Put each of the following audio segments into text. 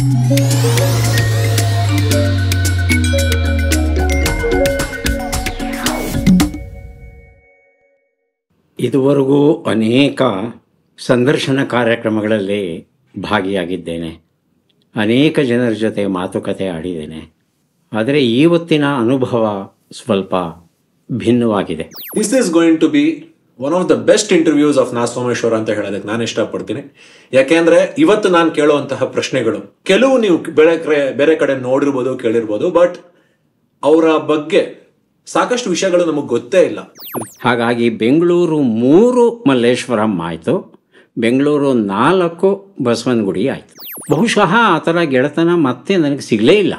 ಇದುವರೆಗೂ ಅನೇಕ ಸಂದರ್ಶನ ಕಾರ್ಯಕ್ರಮಗಳಲ್ಲಿ ಭಾಗಿಯಾಗಿದ್ದೇನೆ ಅನೇಕ ಜನರ ಜೊತೆ ಮಾತುಕತೆ ಆಡಿದ್ದೇನೆ ಆದರೆ ಇವತ್ತಿನ ಅನುಭವ ಸ್ವಲ್ಪ ಭಿನ್ನವಾಗಿದೆ this is going to be one of the best interviews of Na Someshwara ಅಂತ ಹೇಳೋದಕ್ಕೆ ನಾನು ಇಷ್ಟಪಡ್ತೀನಿ ಯಾಕೆಂದ್ರೆ ಇವತ್ತು ನಾನು ಕೇಳುವಂತಹ ಪ್ರಶ್ನೆಗಳು ಕೆಲವು ನೀವು ಬೇರೆ ಕಡೆ ಬೇರೆ ಕಡೆ ನೋಡಿರ್ಬೋದು ಕೇಳಿರ್ಬೋದು ಬಟ್ ಅವರ ಬಗ್ಗೆ ಸಾಕಷ್ಟು ವಿಷಯಗಳು ನಮಗೆ ಗೊತ್ತೇ ಇಲ್ಲ ಹಾಗಾಗಿ ಬೆಂಗಳೂರು ಮೂರು ಮಲ್ಲೇಶ್ವರಂ ಆಯಿತು ಬೆಂಗಳೂರು ನಾಲ್ಕು ಬಸವನಗುಡಿ ಆಯಿತು ಬಹುಶಃ ಆ ಥರ ಗೆಳೆತನ ಮತ್ತೆ ನನಗೆ ಸಿಗಲೇ ಇಲ್ಲ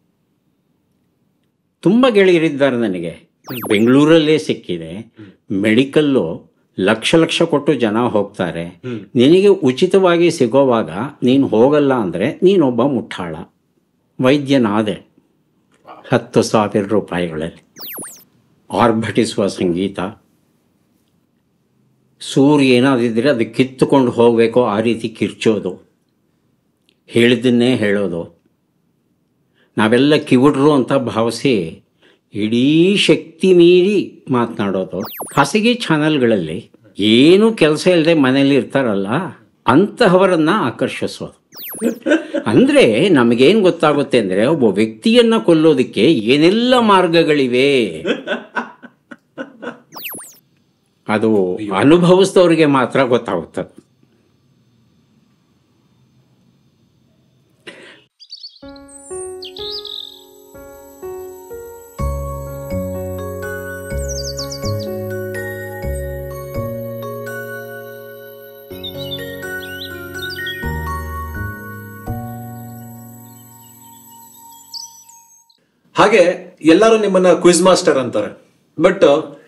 ತುಂಬ ಗೆಳೆಯರಿದ್ದಾರೆ ನನಗೆ ಬೆಂಗಳೂರಲ್ಲೇ ಸಿಕ್ಕಿದೆ ಮೆಡಿಕಲ್ಲು ಲಕ್ಷ ಲಕ್ಷ ಕೊಟ್ಟು ಜನ ಹೋಗ್ತಾರೆ ನಿನಗೆ ಉಚಿತವಾಗಿ ಸಿಗೋವಾಗ ನೀನು ಹೋಗಲ್ಲ ಅಂದರೆ ನೀನೊಬ್ಬ ಮುಟ್ಟಾಳ ವೈದ್ಯನಾದೆ ಹತ್ತು ಸಾವಿರ ರೂಪಾಯಿಗಳಲ್ಲಿ ಆರ್ಭಟಿಸುವ ಸಂಗೀತ ಸೂರ್ಯ ಏನಾದಿದ್ರೆ ಅದು ಕಿತ್ತುಕೊಂಡು ಹೋಗಬೇಕು ಆ ರೀತಿ ಕಿರ್ಚೋದು ಹೇಳಿದ್ದನ್ನೇ ಹೇಳೋದು ನಾವೆಲ್ಲ ಕಿವುಡ್ರು ಅಂತ ಭಾವಿಸಿ ಇಡೀ ಶಕ್ತಿ ಮೀರಿ ಮಾತನಾಡೋದು ಖಾಸಗಿ ಚಾನಲ್ಗಳಲ್ಲಿ ಏನು ಕೆಲಸ ಇಲ್ಲದೆ ಮನೇಲಿ ಇರ್ತಾರಲ್ಲ ಅಂತಹವರನ್ನ ಆಕರ್ಷಿಸೋದು ಅಂದರೆ ನಮಗೇನು ಗೊತ್ತಾಗುತ್ತೆ ಅಂದರೆ ಒಬ್ಬ ವ್ಯಕ್ತಿಯನ್ನ ಕೊಲ್ಲೋದಕ್ಕೆ ಏನೆಲ್ಲ ಮಾರ್ಗಗಳಿವೆ ಅದು ಅನುಭವಿಸಿದವ್ರಿಗೆ ಮಾತ್ರ ಗೊತ್ತಾಗುತ್ತದೆ ಹಾಗೆ ಎಲ್ಲರೂ ನಿಮ್ಮನ್ನ ಕ್ವಿಜ್ ಮಾಸ್ಟರ್ ಅಂತಾರೆ ಬಟ್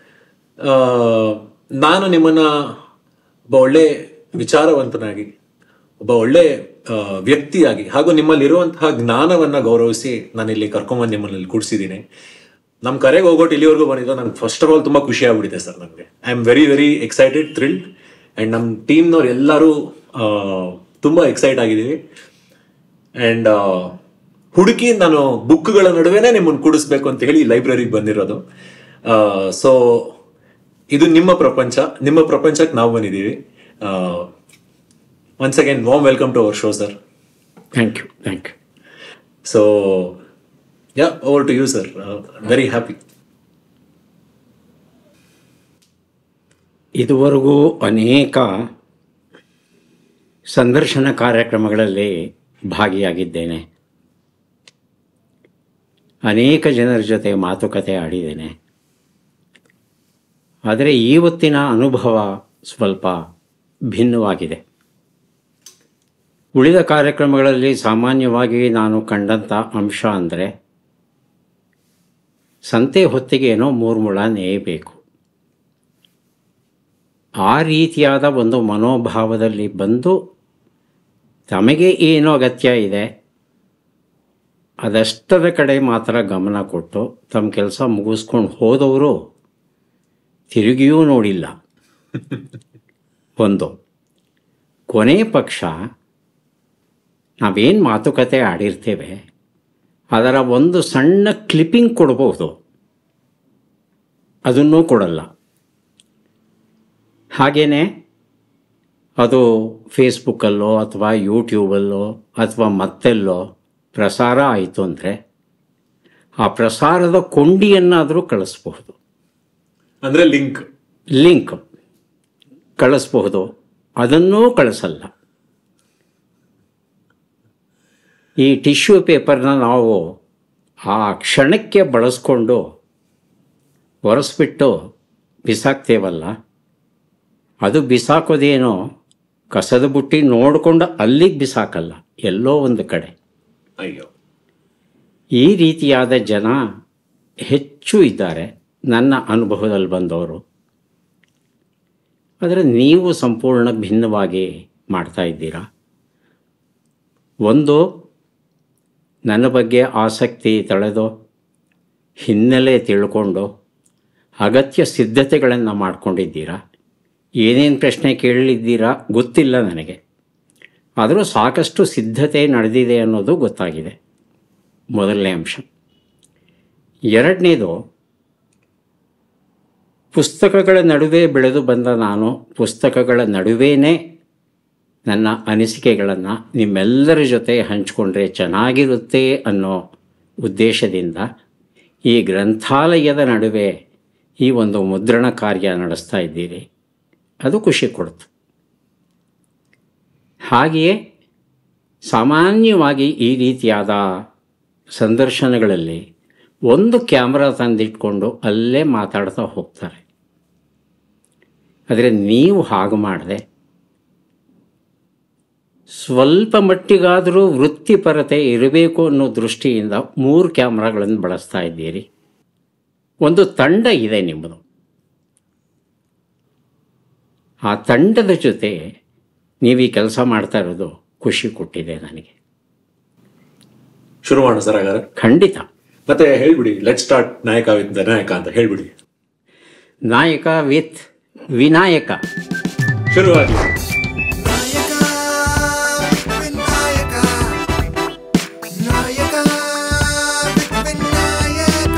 ನಾನು ನಿಮ್ಮನ್ನ ಒಬ್ಬ ಒಳ್ಳೆ ವಿಚಾರವಂತನಾಗಿ ಒಬ್ಬ ಒಳ್ಳೆ ಆ, ವ್ಯಕ್ತಿಯಾಗಿ ಹಾಗೂ ನಿಮ್ಮಲ್ಲಿರುವಂತಹ ಜ್ಞಾನವನ್ನ ಗೌರವಿಸಿ ನಾನು ಇಲ್ಲಿ ಕರ್ಕೊಂಬಂದು ನಿಮ್ಮಲ್ಲಿ ಇಲ್ಲಿ ಕೂಡ್ಸಿದ್ದೀನಿ ನಮ್ಮ ಕರೆಗೆ ಹೋಗೋಟ್ಟು ಇಲ್ಲಿವರೆಗೂ ಬಂದಿದ್ದು ನಂಗೆ ಫಸ್ಟ್ ಆಫ್ ಆಲ್ ತುಂಬಾ ಖುಷಿ ಆಗ್ಬಿಟ್ಟಿದೆ ಸರ್ ನನಗೆ I am very very excited thrilled and ನಮ್ಮ ಟೀಮ್ನವ್ರು ಎಲ್ಲರೂ ಆ, ತುಂಬಾ ಎಕ್ಸೈಟ್ ಆಗಿದ್ದೀವಿ ಅಂಡ್ ಹುಡುಕಿ ನಾನು ಬುಕ್ಗಳ ನಡುವೆನೆ ನಿಮ್ಮನ್ನು ಕೂಡಿಸ್ಬೇಕು ಅಂತ ಹೇಳಿ ಲೈಬ್ರರಿಗೆ ಬಂದಿರೋದು ಸೊ ಇದು ನಿಮ್ಮ ಪ್ರಪಂಚ ನಿಮ್ಮ ಪ್ರಪಂಚಕ್ಕೆ ನಾವು ಬಂದಿದ್ದೀವಿ once again warm welcome to our show sir thank you thank you so yeah over to you sir very happy ಇದುವರೆಗೂ ಅನೇಕ ಸಂದರ್ಶನ ಕಾರ್ಯಕ್ರಮಗಳಲ್ಲಿ ಭಾಗಿಯಾಗಿದ್ದೇನೆ ಅನೇಕ ಜನರ ಜೊತೆ ಮಾತುಕತೆ ಆಡಿದ್ದೇನೆ ಆದರೆ ಇವತ್ತಿನ ಅನುಭವ ಸ್ವಲ್ಪ ಭಿನ್ನವಾಗಿದೆ ಉಳಿದ ಕಾರ್ಯಕ್ರಮಗಳಲ್ಲಿ ಸಾಮಾನ್ಯವಾಗಿ ನಾನು ಕಂಡಂಥ ಅಂಶ ಅಂದರೆ ಸಂತೆ ಹೊತ್ತಿಗೆ ಏನೋ ಮೂರು ಮುಳ ನೇಯಬೇಕು ಆ ರೀತಿಯಾದ ಒಂದು ಮನೋಭಾವದಲ್ಲಿ ಬಂದು ತಮಗೆ ಏನು ಅಗತ್ಯ ಇದೆ ಅದಷ್ಟರ ಕಡೆ ಮಾತ್ರ ಗಮನ ಕೊಟ್ಟು ತಮ್ಮ ಕೆಲಸ ಮುಗಿಸ್ಕೊಂಡು ಹೋದವರು ತಿರುಗಿಯೂ ನೋಡಿಲ್ಲ ಒಂದು ಕೊನೆ ಪಕ್ಷ ನಾವೇನು ಮಾತುಕತೆ ಆಡಿರ್ತೇವೆ ಅದರ ಒಂದು ಸಣ್ಣ ಕ್ಲಿಪ್ಪಿಂಗ್ ಕೊಡ್ಬೋದು ಅದನ್ನೂ ಕೊಡಲ್ಲ ಹಾಗೆಯೇ ಅದು ಫೇಸ್ಬುಕ್ಕಲ್ಲೋ ಅಥವಾ ಯೂಟ್ಯೂಬಲ್ಲೋ ಅಥವಾ ಮತ್ತೆಲ್ಲೋ ಪ್ರಸಾರ ಆಯಿತು ಅಂದರೆ ಆ ಪ್ರಸಾರದ ಕೊಂಡಿಯನ್ನಾದರೂ ಕಳಿಸ್ಬಹುದು ಅಂದ್ರೆ ಲಿಂಕ್ ಲಿಂಕ್ ಕಳಿಸ್ಬಹುದು ಅದನ್ನೂ ಕಳಿಸಲ್ಲ ಈ ಟಿಶ್ಯೂ ಪೇಪರ್ನ ನಾವು ಆ ಕ್ಷಣಕ್ಕೆ ಬಳಸ್ಕೊಂಡು ಒರೆಸ್ಬಿಟ್ಟು ಬಿಸಾಕ್ತೇವಲ್ಲ ಅದು ಬಿಸಾಕೋದೇನೋ ಕಸದ ಬುಟ್ಟಿ ನೋಡಿಕೊಂಡು ಅಲ್ಲಿಗೆ ಬಿಸಾಕಲ್ಲ ಎಲ್ಲೋ ಒಂದು ಕಡೆ ಅಯ್ಯೋ ಈ ರೀತಿಯಾದ ಜನ ಹೆಚ್ಚು ಇದ್ದಾರೆ ನನ್ನ ಅನುಭವದಲ್ಲಿ ಬಂದವರು ಆದರೆ ನೀವು ಸಂಪೂರ್ಣ ಭಿನ್ನವಾಗಿ ಮಾಡ್ತಾ ಇದ್ದೀರಾ ಒಂದು ನನ್ನ ಬಗ್ಗೆ ಆಸಕ್ತಿ ತಳೆದು ಹಿನ್ನೆಲೆ ತಿಳ್ಕೊಂಡು ಅಗತ್ಯ ಸಿದ್ಧತೆಗಳನ್ನು ಮಾಡ್ಕೊಂಡಿದ್ದೀರಾ ಏನೇನು ಪ್ರಶ್ನೆ ಕೇಳಲಿದ್ದೀರಾ ಗೊತ್ತಿಲ್ಲ ನನಗೆ ಆದರೂ ಸಾಕಷ್ಟು ಸಿದ್ಧತೆ ನಡೆದಿದೆ ಅನ್ನೋದು ಗೊತ್ತಾಗಿದೆ ಮೊದಲನೇ ಅಂಶ ಎರಡನೇದು ಪುಸ್ತಕಗಳ ನಡುವೆ ಬೆಳೆದು ಬಂದ ನಾನು ಪುಸ್ತಕಗಳ ನಡುವೆನೇ ನನ್ನ ಅನಿಸಿಕೆಗಳನ್ನು ನಿಮ್ಮೆಲ್ಲರ ಜೊತೆ ಹಂಚಿಕೊಂಡ್ರೆ ಚೆನ್ನಾಗಿರುತ್ತೆ ಅನ್ನೋ ಉದ್ದೇಶದಿಂದ ಈ ಗ್ರಂಥಾಲಯದ ನಡುವೆ ಈ ಒಂದು ಮುದ್ರಣ ಕಾರ್ಯ ನಡೆಸ್ತಾ ಇದ್ದೀರಿ ಅದು ಖುಷಿ ಕೊಡ್ತು ಹಾಗೆಯೇ ಸಾಮಾನ್ಯವಾಗಿ ಈ ರೀತಿಯಾದ ಸಂದರ್ಶನಗಳಲ್ಲಿ ಒಂದು ಕ್ಯಾಮ್ರಾ ತಂದಿಟ್ಕೊಂಡು ಅಲ್ಲೇ ಮಾತಾಡ್ತಾ ಹೋಗ್ತಾರೆ ಆದರೆ ನೀವು ಹಾಗೆ ಮಾಡದೆ ಸ್ವಲ್ಪ ಮಟ್ಟಿಗಾದರೂ ವೃತ್ತಿಪರತೆ ಇರಬೇಕು ಅನ್ನೋ ದೃಷ್ಟಿಯಿಂದ ಮೂರು ಕ್ಯಾಮ್ರಾಗಳನ್ನು ಬಳಸ್ತಾ ಇದ್ದೀರಿ ಒಂದು ತಂಡ ಇದೆ ನಿಮ್ಮದು ಆ ತಂಡದ ಜೊತೆ ನೀವು ಈ ಕೆಲಸ ಮಾಡ್ತಾ ಇರೋದು ಖುಷಿ ಕೊಟ್ಟಿದೆ ನನಗೆ ಶುರು ಮಾಡೋಣ ಸರ್ ಹಾಗಾದ್ರೆ ಖಂಡಿತ ಮತ್ತೆ ಹೇಳ್ಬಿಡಿ ಲೆಟ್ ಸ್ಟಾರ್ಟ್ ನಾಯಕ ವಿತ್ ನಾಯಕ ಅಂತ ಹೇಳ್ಬಿಡಿ ನಾಯಕ ವಿತ್ ವಿನಾಯಕ ಶುರುವಾಗಿ ನಾಯಕ ವಿನಾಯಕ ನಾಯಕ ವಿನಾಯಕ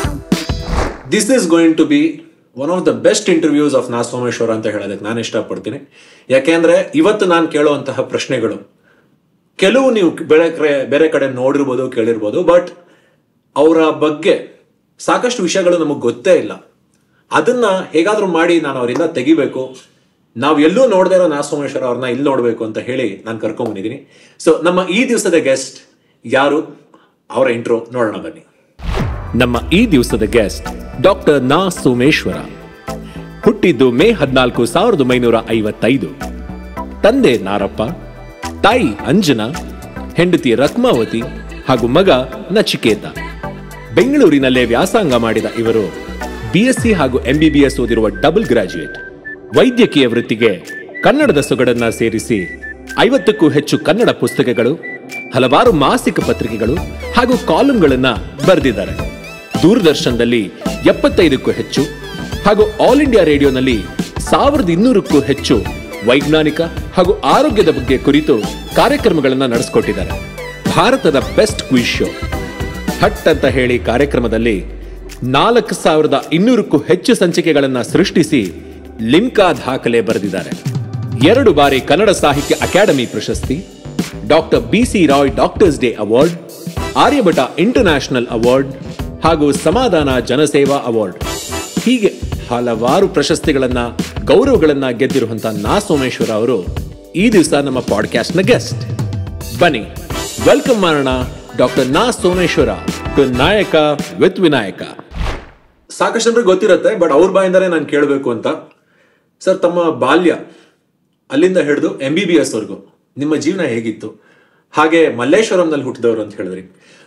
this is going to be one of the best interviews of Na Someshwara ಅಂತ ಹೇಳೋದಕ್ಕೆ ನಾನು ಇಷ್ಟಪಡ್ತೀನಿ ಯಾಕೆಂದ್ರೆ ಇವತ್ತು ನಾನು ಕೇಳುವಂತಹ ಪ್ರಶ್ನೆಗಳು ಕೆಲವು ನೀವು ಬೇರೆ ಕಡೆ ಬೇರೆ ಕಡೆ ನೋಡಿರ್ಬೋದು ಕೇಳಿರ್ಬೋದು ಬಟ್ ಅವರ ಬಗ್ಗೆ ಸಾಕಷ್ಟು ವಿಷಯಗಳು ನಮಗೆ ಗೊತ್ತೇ ಇಲ್ಲ ಅದನ್ನ ಹೇಗಾದ್ರೂ ಮಾಡಿ ನಾನು ಅವರಿಂದ ತೆಗಿಬೇಕು ನಾವು ಎಲ್ಲೂ ನೋಡದೇ ಇರೋ ನಾ ಸೋಮೇಶ್ವರ ಅವ್ರನ್ನ ಇಲ್ಲಿ ನೋಡಬೇಕು ಅಂತ ಹೇಳಿ ನಾನು ಕರ್ಕೊಂಡ್ ಬಂದಿದ್ದೀನಿ ಸೊ ನಮ್ಮ ಈ ದಿವಸದ ಗೆಸ್ಟ್ ಯಾರು ಅವರ ಇಂಟ್ರೋ ನೋಡೋಣ ಬನ್ನಿ ನಮ್ಮ ಈ ದಿವಸದ ಗೆಸ್ಟ್ ಡಾಕ್ಟರ್ ನಾ ಸೋಮೇಶ್ವರ ಹುಟ್ಟಿದ್ದು ಮೇ ಹದಿನಾಲ್ಕು ಸಾವಿರದ ಒಂಬೈನೂರ ಐವತ್ತೈದು ತಂದೆ ನಾರಪ್ಪ ತಾಯಿ ಅಂಜನಾ ಹೆಂಡತಿ ರತ್ಮಾವತಿ ಹಾಗೂ ಮಗ ನಚಿಕೇತ ಬೆಂಗಳೂರಿನಲ್ಲೇ ವ್ಯಾಸಂಗ ಮಾಡಿದ ಇವರು ಬಿಎಸ್ಸಿ ಹಾಗೂ ಎಂಬಿಬಿಎಸ್ ಓದಿರುವ ಡಬಲ್ ಗ್ರಾಜ್ಯುಯೇಟ್ ವೈದ್ಯಕೀಯ ವೃತ್ತಿಗೆ ಕನ್ನಡದ ಸೊಗಡನ್ನ ಸೇರಿಸಿ ಐವತ್ತಕ್ಕೂ ಹೆಚ್ಚು ಕನ್ನಡ ಪುಸ್ತಕಗಳು ಹಲವಾರು ಮಾಸಿಕ ಪತ್ರಿಕೆಗಳು ಹಾಗೂ ಕಾಲಂಗಳನ್ನ ಬರೆದಿದ್ದಾರೆ ದೂರದರ್ಶನದಲ್ಲಿ ಎಪ್ಪತ್ತೈದಕ್ಕೂ ಹೆಚ್ಚು ಹಾಗೂ ಆಲ್ ಇಂಡಿಯಾ ರೇಡಿಯೋನಲ್ಲಿ ಸಾವಿರದ ಇನ್ನೂರಕ್ಕೂ ಹೆಚ್ಚು ವೈಜ್ಞಾನಿಕ ಹಾಗೂ ಆರೋಗ್ಯದ ಬಗ್ಗೆ ಕುರಿತು ಕಾರ್ಯಕ್ರಮಗಳನ್ನ ನಡೆಸಿಕೊಟ್ಟಿದ್ದಾರೆ ಭಾರತದ ಬೆಸ್ಟ್ ಕ್ವಿಜ್ ಶೋ ಹಟ್ ಅಂತ ಹೇಳಿ ಕಾರ್ಯಕ್ರಮದಲ್ಲಿ ನಾಲ್ಕು ಸಾವಿರದ ಇನ್ನೂರಕ್ಕೂ ಹೆಚ್ಚು ಸಂಚಿಕೆಗಳನ್ನ ಸೃಷ್ಟಿಸಿ ಲಿಮ್ಕಾ ದಾಖಲೆ ಬರೆದಿದ್ದಾರೆ ಎರಡು ಬಾರಿ ಕನ್ನಡ ಸಾಹಿತ್ಯ ಅಕಾಡೆಮಿ ಪ್ರಶಸ್ತಿ doctor B C Roy doctors day award Aryabhata international award ಹಾಗೂ ಸಮಾಧಾನ ಜನಸೇವಾ ಅವಾರ್ಡ್ ಹೀಗೆ ಹಲವಾರು ಪ್ರಶಸ್ತಿಗಳನ್ನ ಗೌರವಗಳನ್ನ ಗೆದ್ದಿರುವಂತ ನಾ ಸೋಮೇಶ್ವರ ಅವರು ಈ ದಿವಸ ನಮ್ಮ ಪಾಡ್ಕಾಸ್ಟ್ನ ಗೆಸ್ಟ್ ಬನ್ನಿ ವೆಲ್ಕಮ್ ಮಾಡೋಣ ಡಾಕ್ಟರ್ ನಾ ಸೋಮೇಶ್ವರ ಟು ನಾಯಕ ವಿತ್ ವಿನಾಯಕ ಸಾಕಷ್ಟು ಜನರಿಗೆ ಗೊತ್ತಿರುತ್ತೆ ಬಟ್ ಅವ್ರ ಬಾಯಿಂದಲೇ ನಾನು ಕೇಳಬೇಕು ಅಂತ ಸರ್ ತಮ್ಮ ಬಾಲ್ಯ ಅಲ್ಲಿಂದ ಹಿಡಿದು ಎಂ ಬಿ ಬಿ ಎಸ್ ವರ್ಗು ನಿಮ್ಮ ಜೀವನ ಹೇಗಿತ್ತು ಹಾಗೆ ಮಲ್ಲೇಶ್ವರಂನಲ್ಲಿ ಹುಟ್ಟಿದವರು ಅಂತ ಹೇಳಿದ್ರಿ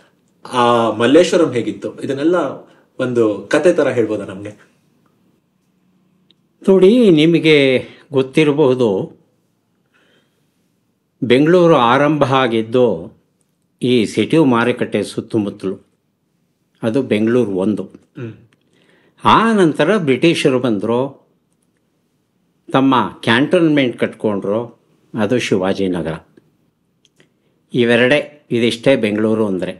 ಆ ಮಲ್ಲೇಶ್ವರಂ ಹೇಗಿತ್ತು ಇದನ್ನೆಲ್ಲ ಒಂದು ಕತೆ ತರ ಹೇಳ್ಬೋದಾ ನಮ್ಗೆ ನೋಡಿ ನಿಮಗೆ ಗೊತ್ತಿರಬಹುದು ಬೆಂಗಳೂರು ಆರಂಭ ಆಗಿದ್ದು ಈ ಸಿಟಿ ಮಾರುಕಟ್ಟೆ ಸುತ್ತಮುತ್ತಲು ಅದು ಬೆಂಗಳೂರು ಒಂದು ಆ ನಂತರ ಬ್ರಿಟಿಷರು ಬಂದರು ತಮ್ಮ ಕ್ಯಾಂಟೋನ್ಮೆಂಟ್ ಕಟ್ಕೊಂಡ್ರು ಅದು ಶಿವಾಜಿನಗರ ಇವೆರಡೇ ಇದಿಷ್ಟೇ ಬೆಂಗಳೂರು ಅಂದರೆ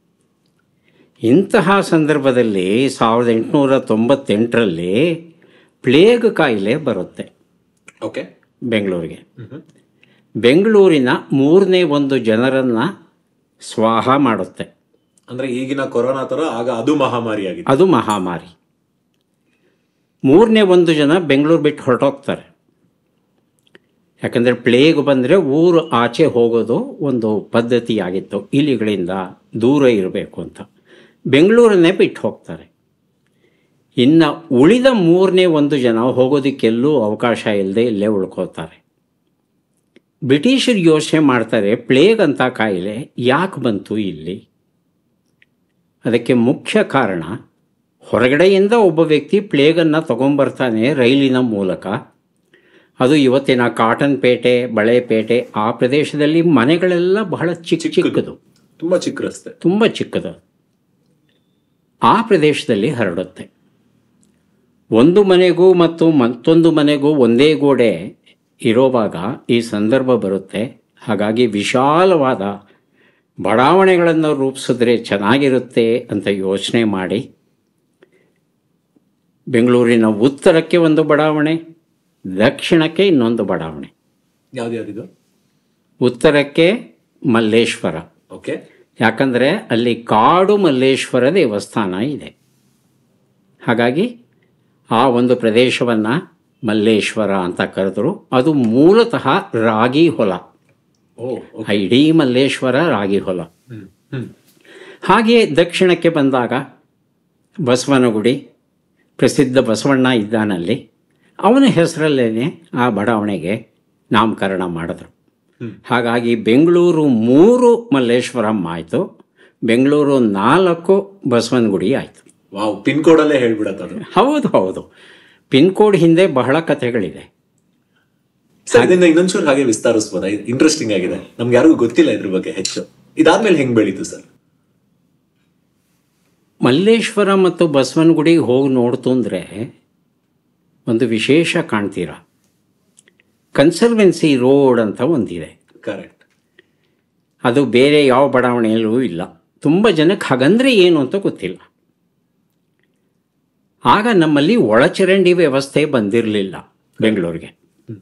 ಇಂತಹ ಸಂದರ್ಭದಲ್ಲಿ ಸಾವಿರದ ಎಂಟುನೂರ ತೊಂಬತ್ತೆಂಟರಲ್ಲಿ ಪ್ಲೇಗ್ ಕಾಯಿಲೆ ಬರುತ್ತೆ ಓಕೆ ಬೆಂಗಳೂರಿಗೆ ಬೆಂಗಳೂರಿನ ಮೂರನೇ ಒಂದು ಜನರನ್ನು ಸ್ವಾಹ ಮಾಡುತ್ತೆ ಅಂದ್ರೆ ಈಗಿನ ಕೊರೋನಾ ತರ ಆಗ ಅದು ಮಹಾಮಾರಿ ಆಗಿದೆ ಅದು ಮಹಾಮಾರಿ ಮೂರನೇ ಒಂದು ಜನ ಬೆಂಗಳೂರು ಬಿಟ್ಟು ಹೊರಟೋಗ್ತಾರೆ ಯಾಕಂದರೆ ಪ್ಲೇಗ್ ಬಂದರೆ ಊರು ಆಚೆ ಹೋಗೋದು ಒಂದು ಪದ್ಧತಿಯಾಗಿತ್ತು ಇಲಿಗಳಿಂದ ದೂರ ಇರಬೇಕು ಅಂತ ಬೆಂಗಳೂರನ್ನೇ ಬಿಟ್ಟು ಹೋಗ್ತಾರೆ ಇನ್ನು ಉಳಿದ ಮೂರನೇ ಒಂದು ಜನ ಹೋಗೋದಕ್ಕೆಲ್ಲೂ ಅವಕಾಶ ಇಲ್ಲದೆ ಇಲ್ಲೇ ಉಳ್ಕೋತಾರೆ ಬ್ರಿಟಿಷರು ಯೋಚನೆ ಮಾಡ್ತಾರೆ ಪ್ಲೇಗ್ ಅಂತ ಕಾಯಿಲೆ ಯಾಕೆ ಬಂತು ಇಲ್ಲಿ ಅದಕ್ಕೆ ಮುಖ್ಯ ಕಾರಣ ಹೊರಗಡೆಯಿಂದ ಒಬ್ಬ ವ್ಯಕ್ತಿ ಪ್ಲೇಗನ್ನು ತಗೊಂಬರ್ತಾನೆ ರೈಲಿನ ಮೂಲಕ ಅದು ಇವತ್ತಿನ ಕಾಟನ್ ಪೇಟೆ ಬಳೆಪೇಟೆ ಆ ಪ್ರದೇಶದಲ್ಲಿ ಮನೆಗಳೆಲ್ಲ ಬಹಳ ಚಿಕ್ಕ ಚಿಕ್ಕದು ತುಂಬಾ ಚಿಕ್ಕ ರಸ್ತೆ ತುಂಬ ಚಿಕ್ಕದು ಆ ಪ್ರದೇಶದಲ್ಲಿ ಹರಡುತ್ತೆ ಒಂದು ಮನೆಗೂ ಮತ್ತು ಮತ್ತೊಂದು ಮನೆಗೂ ಒಂದೇ ಗೋಡೆ ಇರೋವಾಗ ಈ ಸಂದರ್ಭ ಬರುತ್ತೆ ಹಾಗಾಗಿ ವಿಶಾಲವಾದ ಬಡಾವಣೆಗಳನ್ನು ರೂಪಿಸಿದ್ರೆ ಚೆನ್ನಾಗಿರುತ್ತೆ ಅಂತ ಯೋಚನೆ ಮಾಡಿ ಬೆಂಗಳೂರಿನ ಉತ್ತರಕ್ಕೆ ಒಂದು ಬಡಾವಣೆ ದಕ್ಷಿಣಕ್ಕೆ ಇನ್ನೊಂದು ಬಡಾವಣೆ ಯಾವ್ದ್ಯಾವ್ದಿದು ಉತ್ತರಕ್ಕೆ ಮಲ್ಲೇಶ್ವರ ಓಕೆ ಯಾಕಂದರೆ ಅಲ್ಲಿ ಕಾಡು ಮಲ್ಲೇಶ್ವರ ದೇವಸ್ಥಾನ ಇದೆ ಹಾಗಾಗಿ ಆ ಒಂದು ಪ್ರದೇಶವನ್ನು ಮಲ್ಲೇಶ್ವರ ಅಂತ ಕರೆದ್ರು ಅದು ಮೂಲತಃ ರಾಗಿ ಹೊಲ ಓ ಆ ಇಡೀ ಮಲ್ಲೇಶ್ವರ ರಾಗಿ ಹೊಲ ಹ್ಮ್ ಹ್ಮ್ ಹಾಗೆಯೇ ದಕ್ಷಿಣಕ್ಕೆ ಬಂದಾಗ ಬಸವನಗುಡಿ ಪ್ರಸಿದ್ಧ ಬಸವಣ್ಣ ಇದ್ದಾನಲ್ಲಿ ಅವನ ಹೆಸರಲ್ಲೇ ಆ ಬಡಾವಣೆಗೆ ನಾಮಕರಣ ಮಾಡಿದ್ರು ಹ್ಮ್. ಹಾಗಾಗಿ ಬೆಂಗಳೂರು ಮೂರು ಮಲ್ಲೇಶ್ವರಂ ಆಯಿತು ಬೆಂಗಳೂರು ನಾಲ್ಕು ಬಸವನಗುಡಿ ಆಯಿತು ವಾವ್ ಪಿನ್ ಕೋಡ್ ಅಲ್ಲೇ ಹೇಳ್ಬಿಡತ್ತ ಅದು ಹೌದು ಹೌದು ಪಿನ್ ಕೋಡ್ ಹಿಂದೆ ಬಹಳ ಕಥೆಗಳಿದೆ ಸರ್ ಇದನ್ನ ಇನ್ನೊಂಚೂರು ಹಾಗೆ ವಿಸ್ತರಿಸ್ಬೋದಾ ಇಂಟ್ರೆಸ್ಟಿಂಗ್ ಆಗಿದೆ ನಮ್ಗೆ ಯಾರಿಗೂ ಗೊತ್ತಿಲ್ಲ ಇದ್ರ ಬಗ್ಗೆ ಹೆಚ್ಚು ಇದಾದ್ಮೇಲೆ ಹೆಂಗ್ ಬೆಳೀತು ಸರ್ ಮಲ್ಲೇಶ್ವರ ಮತ್ತು ಬಸವನಗುಡಿಗೆ ಹೋಗಿ ನೋಡ್ತು ಅಂದರೆ ಒಂದು ವಿಶೇಷ ಕಾಣ್ತೀರ ಕನ್ಸರ್ವೆನ್ಸಿ ರೋಡ್ ಅಂತ ಒಂದಿದೆ ಕರೆಕ್ಟ್ ಅದು ಬೇರೆ ಯಾವ ಬಡಾವಣೆಯಲ್ಲೂ ಇಲ್ಲ ತುಂಬ ಜನಕ್ಕೆ ಹಾಗಂದ್ರೆ ಏನು ಅಂತ ಗೊತ್ತಿಲ್ಲ ಆಗ ನಮ್ಮಲ್ಲಿ ಒಳಚರಂಡಿ ವ್ಯವಸ್ಥೆ ಬಂದಿರಲಿಲ್ಲ ಬೆಂಗಳೂರಿಗೆ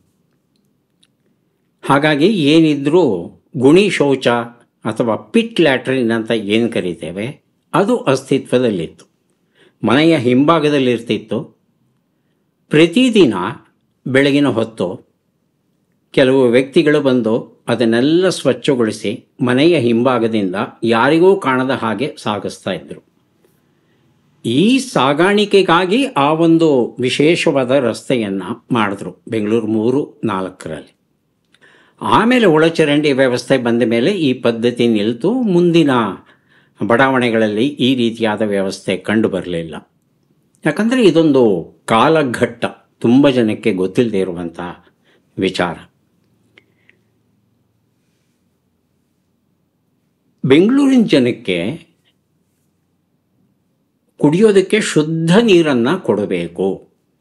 ಹಾಗಾಗಿ ಏನಿದ್ರೂ ಗುಣಿ ಶೌಚ ಅಥವಾ ಪಿಟ್ ಲ್ಯಾಟ್ರಿನ್ ಅಂತ ಏನು ಕರಿತೇವೆ ಅದು ಅಸ್ತಿತ್ವದಲ್ಲಿತ್ತು ಮನೆಯ ಹಿಂಭಾಗದಲ್ಲಿರ್ತಿತ್ತು ಪ್ರತಿದಿನ ಬೆಳಗಿನ ಹೊತ್ತು ಕೆಲವು ವ್ಯಕ್ತಿಗಳು ಬಂದು ಅದನ್ನೆಲ್ಲ ಸ್ವಚ್ಛಗೊಳಿಸಿ ಮನೆಯ ಹಿಂಭಾಗದಿಂದ ಯಾರಿಗೂ ಕಾಣದ ಹಾಗೆ ಸಾಗಿಸ್ತಾ ಇದ್ದರು ಈ ಸಾಗಾಣಿಕೆಗಾಗಿ ಆ ಒಂದು ವಿಶೇಷವಾದ ರಸ್ತೆಯನ್ನು ಮಾಡಿದ್ರು ಬೆಂಗಳೂರು ಮೂರು ನಾಲ್ಕರಲ್ಲಿ ಆಮೇಲೆ ಒಳಚರಂಡಿ ವ್ಯವಸ್ಥೆ ಬಂದ ಮೇಲೆ ಈ ಪದ್ಧತಿ ನಿಲ್ತು ಮುಂದಿನ ಬಡಾವಣೆಗಳಲ್ಲಿ ಈ ರೀತಿಯಾದ ವ್ಯವಸ್ಥೆ ಕಂಡು ಬರಲಿಲ್ಲ ಯಾಕಂದರೆ ಇದೊಂದು ಕಾಲಘಟ್ಟ ತುಂಬ ಜನಕ್ಕೆ ಗೊತ್ತಿಲ್ಲದೆ ಇರುವಂಥ ವಿಚಾರ ಬೆಂಗಳೂರಿನ ಜನಕ್ಕೆ ಕುಡಿಯೋದಕ್ಕೆ ಶುದ್ಧ ನೀರನ್ನು ಕೊಡಬೇಕು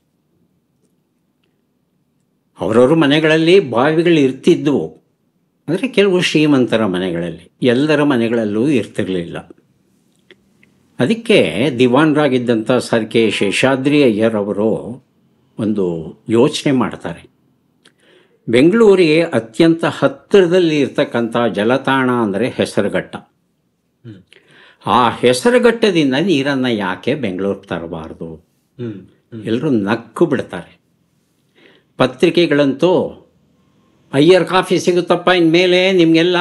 ಅವರವ್ರ ಮನೆಗಳಲ್ಲಿ ಬಾವಿಗಳು ಇರ್ತಿದ್ವು ಅಂದರೆ ಕೆಲವು ಶ್ರೀಮಂತರ ಮನೆಗಳಲ್ಲಿ ಎಲ್ಲರ ಮನೆಗಳಲ್ಲೂ ಇರ್ತಿರಲಿಲ್ಲ ಅದಕ್ಕೆ ದಿವಾನ್ರಾಗಿದ್ದಂಥ ಸರ್ ಕೆ ಶೇಷಾದ್ರಿ ಅಯ್ಯರ್ ಅವರು ಒಂದು ಯೋಚನೆ ಮಾಡ್ತಾರೆ ಬೆಂಗಳೂರಿಗೆ ಅತ್ಯಂತ ಹತ್ತಿರದಲ್ಲಿ ಇರ್ತಕ್ಕಂಥ ಜಲತಾಣ ಅಂದರೆ ಹೆಸರುಘಟ್ಟ ಆ ಹೆಸರುಘಟ್ಟದಿಂದ ನೀರನ್ನು ಯಾಕೆ ಬೆಂಗಳೂರಿಗೆ ತರಬಾರ್ದು ಹ್ಮ್ ಹ್ಮ್ ಎಲ್ಲರೂ ನಕ್ಕು ಬಿಡ್ತಾರೆ ಪತ್ರಿಕೆಗಳಂತೂ ಅಯ್ಯರ್ ಕಾಫಿ ಸಿಗುತ್ತಪ್ಪ ಇನ್ಮೇಲೆ ನಿಮಗೆಲ್ಲ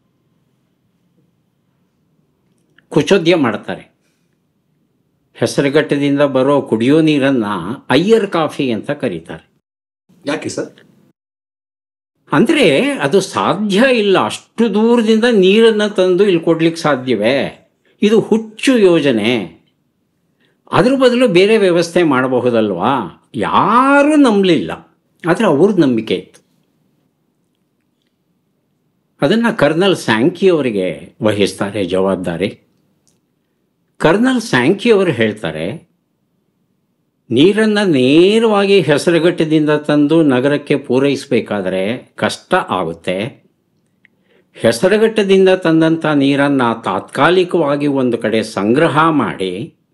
ಕುಚೋದ್ಯ ಮಾಡ್ತಾರೆ ಹೆಸರುಘಟ್ಟದಿಂದ ಬರೋ ಕುಡಿಯೋ ನೀರನ್ನು ಅಯ್ಯರ್ ಕಾಫಿ ಅಂತ ಕರೀತಾರೆ ಯಾಕೆ ಸರ್ ಅಂದರೆ ಅದು ಸಾಧ್ಯ ಇಲ್ಲ ಅಷ್ಟು ದೂರದಿಂದ ನೀರನ್ನು ತಂದು ಇಲ್ಲಿ ಕೊಡ್ಲಿಕ್ಕೆ ಸಾಧ್ಯವೇ ಇದು ಹುಚ್ಚು ಯೋಜನೆ ಅದ್ರ ಬದಲು ಬೇರೆ ವ್ಯವಸ್ಥೆ ಮಾಡಬಹುದಲ್ವಾ ಯಾರೂ ನಂಬಲಿಲ್ಲ ಆದರೆ ಅವ್ರದ್ದು ನಂಬಿಕೆ ಇತ್ತು ಅದನ್ನು ಕರ್ನಲ್ ಸ್ಯಾಂಕಿ ಅವರಿಗೆ ವಹಿಸ್ತಾರೆ ಜವಾಬ್ದಾರಿ ಕರ್ನಲ್ ಸ್ಯಾಂಕಿ ಅವರು ಹೇಳ್ತಾರೆ ನೀರನ್ನು ನೇರವಾಗಿ ಹೆಸರುಘಟ್ಟದಿಂದ ತಂದು ನಗರಕ್ಕೆ ಪೂರೈಸಬೇಕಾದರೆ ಕಷ್ಟ ಆಗುತ್ತೆ ಹೆಸರುಘಟ್ಟದಿಂದ ತಂದಂಥ ನೀರನ್ನು ತಾತ್ಕಾಲಿಕವಾಗಿ ಒಂದು ಕಡೆ ಸಂಗ್ರಹ ಮಾಡಿ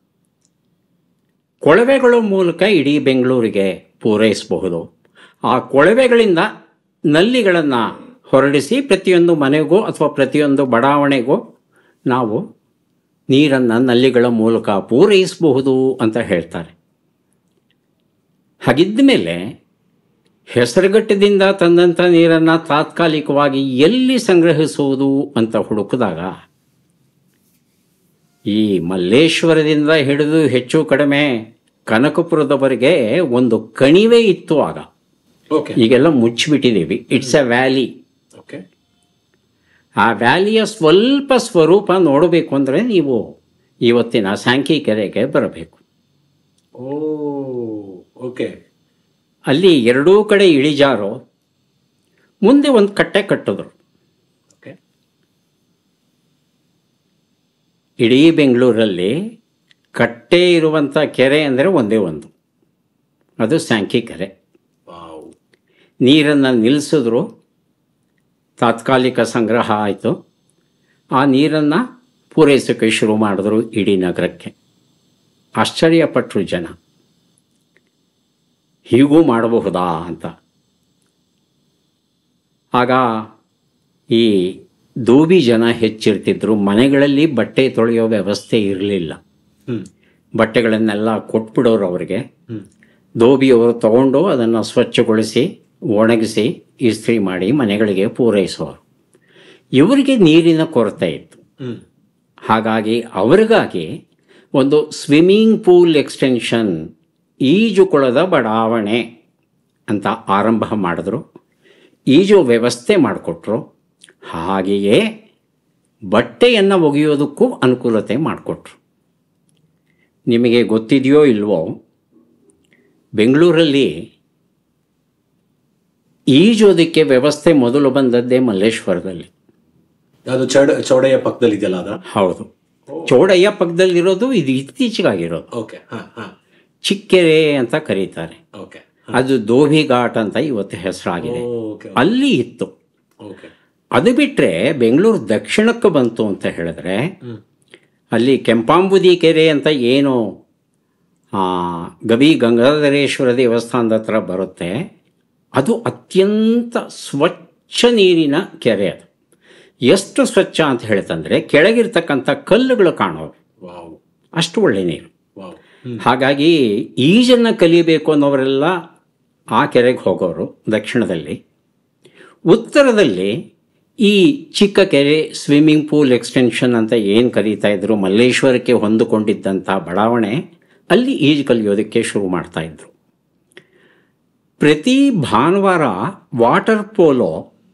ಕೊಳವೆಗಳ ಮೂಲಕ ಇಡೀ ಬೆಂಗಳೂರಿಗೆ ಪೂರೈಸಬಹುದು ಆ ಕೊಳವೆಗಳಿಂದ ನಲ್ಲಿಗಳನ್ನು ಹೊರಡಿಸಿ ಪ್ರತಿಯೊಂದು ಮನೆಗೂ ಅಥವಾ ಪ್ರತಿಯೊಂದು ಬಡಾವಣೆಗೂ ನಾವು ನೀರನ್ನು ನಲ್ಲಿಗಳ ಮೂಲಕ ಪೂರೈಸಬಹುದು ಅಂತ ಹೇಳ್ತಾರೆ ಹಾಗಿದ್ದ ಮೇಲೆ ಹೆಸರುಘಟ್ಟದಿಂದ ತಂದಂಥ ನೀರನ್ನು ತಾತ್ಕಾಲಿಕವಾಗಿ ಎಲ್ಲಿ ಸಂಗ್ರಹಿಸುವುದು ಅಂತ ಹುಡುಕಿದಾಗ ಈ ಮಲ್ಲೇಶ್ವರದಿಂದ ಹಿಡಿದು ಹೆಚ್ಚು ಕಡಿಮೆ ಕನಕಪುರದವರೆಗೆ ಒಂದು ಕಣಿವೆ ಇತ್ತು ಆಗ ಓಕೆ ಈಗೆಲ್ಲ ಮುಚ್ಚಿಬಿಟ್ಟಿದ್ದೀವಿ ಇಟ್ಸ್ ಎ ವ್ಯಾಲಿ ಓಕೆ ಆ ವ್ಯಾಲಿಯ ಸ್ವಲ್ಪ ಸ್ವರೂಪ ನೋಡಬೇಕು ಅಂದರೆ ನೀವು ಇವತ್ತಿನ ಸ್ಯಾಂಕಿ ಕೆರೆಗೆ ಬರಬೇಕು ಓ ಓಕೆ ಅಲ್ಲಿ ಎರಡೂ ಕಡೆ ಇಳಿಜಾರು ಮುಂದೆ ಒಂದು ಕಟ್ಟೆ ಕಟ್ಟಿದ್ರು ಓಕೆ ಇಡೀ ಬೆಂಗಳೂರಲ್ಲಿ ಕಟ್ಟೆ ಇರುವಂಥ ಕೆರೆ ಅಂದರೆ ಒಂದೇ ಒಂದು ಅದು ಸ್ಯಾಂಕಿ ಕೆರೆ ವಾವ್ ನೀರನ್ನು ನಿಲ್ಲಿಸಿದ್ರು ತಾತ್ಕಾಲಿಕ ಸಂಗ್ರಹ ಆಯಿತು ಆ ನೀರನ್ನು ಪೂರೈಸೋಕ್ಕೆ ಶುರು ಮಾಡಿದ್ರು ಇಡೀ ನಗರಕ್ಕೆ ಆಶ್ಚರ್ಯಪಟ್ಟರು ಜನ ಹೀಗೂ ಮಾಡಬಹುದಾ ಅಂತ ಆಗ ಈ ದೋಬಿ ಜನ ಹೆಚ್ಚಿರ್ತಿದ್ರು ಮನೆಗಳಲ್ಲಿ ಬಟ್ಟೆ ತೊಳೆಯೋ ವ್ಯವಸ್ಥೆ ಇರಲಿಲ್ಲ ಹ್ಮ್ ಬಟ್ಟೆಗಳನ್ನೆಲ್ಲ ಕೊಟ್ಬಿಡೋರು ಅವರಿಗೆ ಹ್ಮ್ ದೋಬಿಯವರು ತಗೊಂಡು ಅದನ್ನು ಸ್ವಚ್ಛಗೊಳಿಸಿ ಒಣಗಿಸಿ ಇಸ್ತ್ರಿ ಮಾಡಿ ಮನೆಗಳಿಗೆ ಪೂರೈಸೋರು ಇವರಿಗೆ ನೀರಿನ ಕೊರತೆ ಇತ್ತು ಹ್ಮ್ ಹಾಗಾಗಿ ಅವರಿಗಾಗಿ ಒಂದು ಸ್ವಿಮ್ಮಿಂಗ್ ಪೂಲ್ ಎಕ್ಸ್ಟೆನ್ಷನ್ ಈಜುಕೊಳದ ಬಡಾವಣೆ ಅಂತ ಆರಂಭ ಮಾಡಿದ್ರು ಈಜು ವ್ಯವಸ್ಥೆ ಮಾಡಿಕೊಟ್ರು ಹಾಗೆಯೇ ಬಟ್ಟೆಯನ್ನು ಒಗೆಯೋದಕ್ಕೂ ಅನುಕೂಲತೆ ಮಾಡಿಕೊಟ್ರು ನಿಮಗೆ ಗೊತ್ತಿದೆಯೋ ಇಲ್ವೋ ಬೆಂಗಳೂರಲ್ಲಿ ಈಜೋದಕ್ಕೆ ವ್ಯವಸ್ಥೆ ಮೊದಲು ಬಂದದ್ದೇ ಮಲ್ಲೇಶ್ವರದಲ್ಲಿ ಅದು ಚೌಡ ಚೌಡಯ್ಯ ಪಕ್ಕದಲ್ಲಿ ಇದೆಯಲ್ಲ ಅದ ಹೌದು ಚೌಡಯ್ಯ ಪಕ್ಕದಲ್ಲಿರೋದು ಇದು ಇತ್ತೀಚೆಗಾಗಿರೋದು ಓಕೆ ಹಾ ಹಾ ಚಿಕ್ಕೆರೆ ಅಂತ ಕರೀತಾರೆ ಓಕೆ ಅದು ದೋಭಿ ಘಾಟ್ ಅಂತ ಇವತ್ತು ಹೆಸರಾಗಿದೆ ಓಕೆ ಅಲ್ಲಿ ಇತ್ತು ಓಕೆ ಅದು ಬಿಟ್ಟರೆ ಬೆಂಗಳೂರು ದಕ್ಷಿಣಕ್ಕೆ ಬಂತು ಅಂತ ಹೇಳಿದ್ರೆ ಹ್ಮ್ ಅಲ್ಲಿ ಕೆಂಪಾಂಬುದಿ ಕೆರೆ ಅಂತ ಏನು ಆ, ಗವಿ ಗಂಗಾಧರೇಶ್ವರ ದೇವಸ್ಥಾನದ ಹತ್ರ ಬರುತ್ತೆ ಅದು ಅತ್ಯಂತ ಸ್ವಚ್ಛ ನೀರಿನ ಕೆರೆ ಅದು ಎಷ್ಟು ಸ್ವಚ್ಛ ಅಂತ ಹೇಳ್ತಂದ್ರೆ ಕೆಳಗಿರ್ತಕ್ಕಂಥ ಕಲ್ಲುಗಳು ಕಾಣೋವು ವಾವ್ ಅಷ್ಟು ಒಳ್ಳೆ ನೀರು ವಾವ್ ಹ್ಮ್ ಹಾಗಾಗಿ ಈಜನ್ನು ಕಲಿಬೇಕು ಅನ್ನೋರೆಲ್ಲ ಆ ಕೆರೆಗೆ ಹೋಗೋರು ದಕ್ಷಿಣದಲ್ಲಿ ಉತ್ತರದಲ್ಲಿ ಈ ಚಿಕ್ಕ ಕೆರೆ ಸ್ವಿಮ್ಮಿಂಗ್ ಪೂಲ್ ಎಕ್ಸ್ಟೆನ್ಷನ್ ಅಂತ ಏನು ಕರೀತಾ ಇದ್ರು ಮಲ್ಲೇಶ್ವರಕ್ಕೆ ಹೊಂದಿಕೊಂಡಿದ್ದಂಥ ಬಡಾವಣೆ ಅಲ್ಲಿ ಈಜು ಕಲಿಯೋದಕ್ಕೆ ಶುರು ಮಾಡ್ತಾ ಇದ್ರು ಪ್ರತಿ ಭಾನುವಾರ ವಾಟರ್ ಪೋಲೋ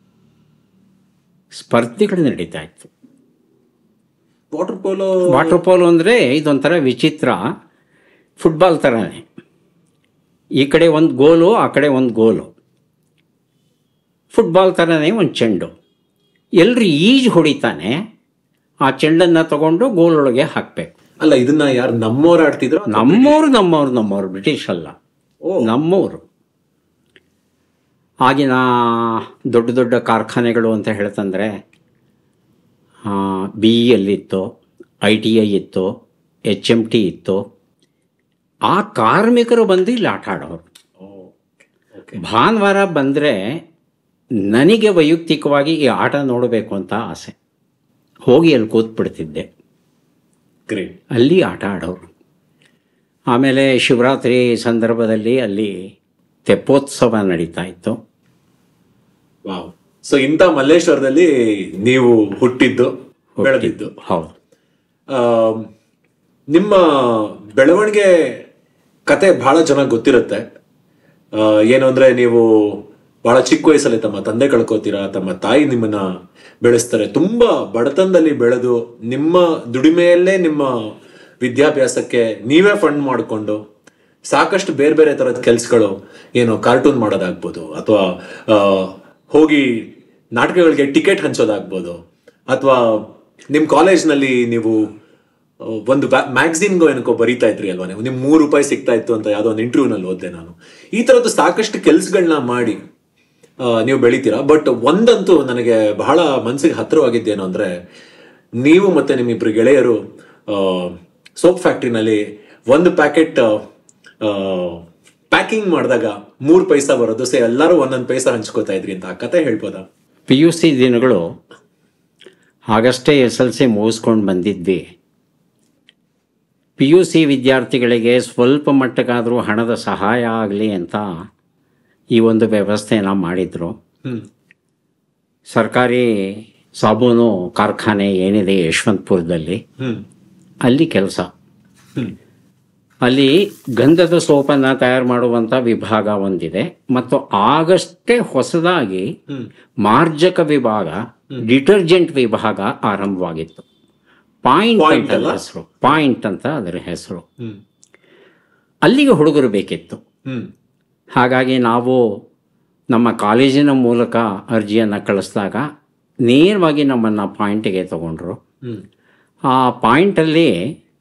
ಸ್ಪರ್ಧೆಗಳು ನಡೀತಾ ಇತ್ತು ವಾಟರ್ ಪೋಲೋ ವಾಟರ್ ಪೋಲೋ ಅಂದರೆ ಇದೊಂಥರ ವಿಚಿತ್ರ ಫುಟ್ಬಾಲ್ ಥರನೇ ಈ ಕಡೆ ಒಂದು ಗೋಲು ಆ ಕಡೆ ಒಂದು ಗೋಲು ಫುಟ್ಬಾಲ್ ಥರನೇ ಒಂದು ಚೆಂಡು ಎಲ್ಲರೂ ಈಜು ಹೊಡಿತಾನೆ ಆ ಚೆಂಡನ್ನು ತಗೊಂಡು ಗೋಲೊಳಗೆ ಹಾಕಬೇಕು ಅಲ್ಲ ಇದನ್ನ ಯಾರು ನಮ್ಮವ್ರು ಆಡ್ತಿದ್ರು ನಮ್ಮವ್ರು ನಮ್ಮವ್ರು ನಮ್ಮವ್ರು ಬ್ರಿಟಿಷ್ ಅಲ್ಲ ಓ ನಮ್ಮವರು ಆಗಿನ ದೊಡ್ಡ ದೊಡ್ಡ ಕಾರ್ಖಾನೆಗಳು ಅಂತ ಹೇಳ್ತಂದ್ರೆ ಬಿ ಇತ್ತು ಐ ಟಿ ಐ ಇತ್ತು ಎಚ್ ಎಮ್ ಟಿ ಇತ್ತು ಆ ಕಾರ್ಮಿಕರು ಬಂದು ಇಲ್ಲಿ ಆಟ ಆಡೋರು ಓಕೆ ಭಾನುವಾರ ಬಂದರೆ ನನಗೆ ವೈಯಕ್ತಿಕವಾಗಿ ಈ ಆಟ ನೋಡಬೇಕು ಅಂತ ಆಸೆ ಹೋಗಿ ಅಲ್ಲಿ ಕೂತ್ಬಿಡ್ತಿದ್ದೆ ಗ್ರೇಟ್ ಅಲ್ಲಿ ಆಟ ಆಡೋರು ಆಮೇಲೆ ಶಿವರಾತ್ರಿ ಸಂದರ್ಭದಲ್ಲಿ ಅಲ್ಲಿ ತೆಪ್ಪೋತ್ಸವ ನಡೀತಾ ಇತ್ತು ವಾವ್ ಸೊ ಇಂಥ ಮಲ್ಲೇಶ್ವರದಲ್ಲಿ ನೀವು ಹುಟ್ಟಿದ್ದು ಬೆಳೆದಿದ್ದು ಹೌದು ಆಮ್, ನಿಮ್ಮ ಬೆಳವಣಿಗೆ ಕತೆ ಬಹಳ ಜನ ಗೊತ್ತಿರುತ್ತೆ ಆ, ಏನು ಅಂದ್ರೆ ನೀವು ಬಹಳ ಚಿಕ್ಕ ವಯಸ್ಸಲ್ಲಿ ತಮ್ಮ ತಂದೆ ಕಳ್ಕೊತೀರಾ ತಮ್ಮ ತಾಯಿ ನಿಮ್ಮನ್ನ ಬೆಳೆಸ್ತಾರೆ ತುಂಬಾ ಬಡತನದಲ್ಲಿ ಬೆಳೆದು ನಿಮ್ಮ ದುಡಿಮೆಯಲ್ಲೇ ನಿಮ್ಮ ವಿದ್ಯಾಭ್ಯಾಸಕ್ಕೆ ನೀವೇ ಫಂಡ್ ಮಾಡಿಕೊಂಡು ಸಾಕಷ್ಟು ಬೇರೆ ಬೇರೆ ತರದ ಕೆಲ್ಸಗಳು ಏನು ಕಾರ್ಟೂನ್ ಮಾಡೋದಾಗ್ಬೋದು ಅಥವಾ ಹೋಗಿ ನಾಟಕಗಳಿಗೆ ಟಿಕೆಟ್ ಹಂಚೋದಾಗ್ಬೋದು ಅಥವಾ ನಿಮ್ಮ ಕಾಲೇಜ್ನಲ್ಲಿ ನೀವು ಆ, ಒಂದು ಮ್ಯಾಗಝಿನ್ಗೋ ಏನಕ್ಕೋ ಬರೀತಾ ಇದ್ರಿ ಅಲ್ವಾ ನೀವು ನಿಮ್ ಮೂರು ರೂಪಾಯಿ ಸಿಗ್ತಾ ಇತ್ತು ಅಂತ ಯಾವುದೋ ಒಂದು ಇಂಟರ್ವ್ಯೂನಲ್ಲಿ ಓದ್ದೆ ನಾನು ಈ ತರದ್ದು ಸಾಕಷ್ಟು ಕೆಲ್ಸಗಳನ್ನ ಮಾಡಿ ಆ, ನೀವು ಬೆಳಿತೀರಾ ಬಟ್ ಒಂದಂತೂ ನನಗೆ ಬಹಳ ಮನಸ್ಸಿಗೆ ಹತ್ತಿರವಾಗಿದ್ದೇನು ಅಂದ್ರೆ ನೀವು ಮತ್ತೆ ನಿಮ್ಮಿಬ್ರು ಗೆಳೆಯರು ಸೋಪ್ ಫ್ಯಾಕ್ಟ್ರಿನಲ್ಲಿ ಒಂದು ಪ್ಯಾಕೆಟ್ ಪ್ಯಾಕಿಂಗ್ ಮಾಡಿದಾಗ ಮೂರು ಪೈಸಾ ಬರೋದು ಸೊ ಎಲ್ಲರೂ ಒಂದೊಂದು ಪೈಸಾ ಹಂಚ್ಕೋತಾ ಇದ್ರಿ ಅಂತ ಆ ಕತೆ ಹೇಳ್ಬೋದಾ ಪಿ ಯು ಸಿ ದಿನಗಳು ಆಗಷ್ಟೇ ಎಸ್ ಎಲ್ ಸಿ ಮುಗಿಸ್ಕೊಂಡು ಬಂದಿದ್ವಿ ಪಿ ಯು ಸಿ ವಿದ್ಯಾರ್ಥಿಗಳಿಗೆ ಸ್ವಲ್ಪ ಮಟ್ಟಕ್ಕಾದರೂ ಹಣದ ಸಹಾಯ ಆಗಲಿ ಅಂತ ಈ ಒಂದು ವ್ಯವಸ್ಥೆನ ಮಾಡಿದರು ಹ್ಮ್ ಸರ್ಕಾರಿ ಸಾಬೂನು ಕಾರ್ಖಾನೆ ಏನಿದೆ ಯಶವಂತಪುರದಲ್ಲಿ ಹ್ಮ್ ಅಲ್ಲಿ ಕೆಲಸ ಹ್ಮ್ ಅಲ್ಲಿ ಗಂಧದ ಸೋಪನ್ನು ತಯಾರು ಮಾಡುವಂಥ ವಿಭಾಗ ಒಂದಿದೆ ಮತ್ತು ಆಗಷ್ಟೇ ಹೊಸದಾಗಿ ಹ್ಮ್ ಮಾರ್ಜಕ ವಿಭಾಗ ಡಿಟರ್ಜೆಂಟ್ ವಿಭಾಗ ಆರಂಭವಾಗಿತ್ತು ಪಾಯಿಂಟ್ Point ಅಂತ ಅಲ್ಲ? ಹೆಸರು ಪಾಯಿಂಟ್ ಅಂತ ಅದರ ಹೆಸರು ಹ್ಮ್ ಅಲ್ಲಿಗೆ ಹುಡುಗರು ಬೇಕಿತ್ತು ಹ್ಮ್ ಹಾಗಾಗಿ ನಾವು ನಮ್ಮ ಕಾಲೇಜಿನ ಮೂಲಕ ಅರ್ಜಿಯನ್ನು ಕಳಿಸಿದಾಗ ನೇರವಾಗಿ ನಮ್ಮನ್ನು ಪಾಯಿಂಟಿಗೆ ತಗೊಂಡ್ರು ಹ್ಮ್ ಆ ಪಾಯಿಂಟಲ್ಲಿ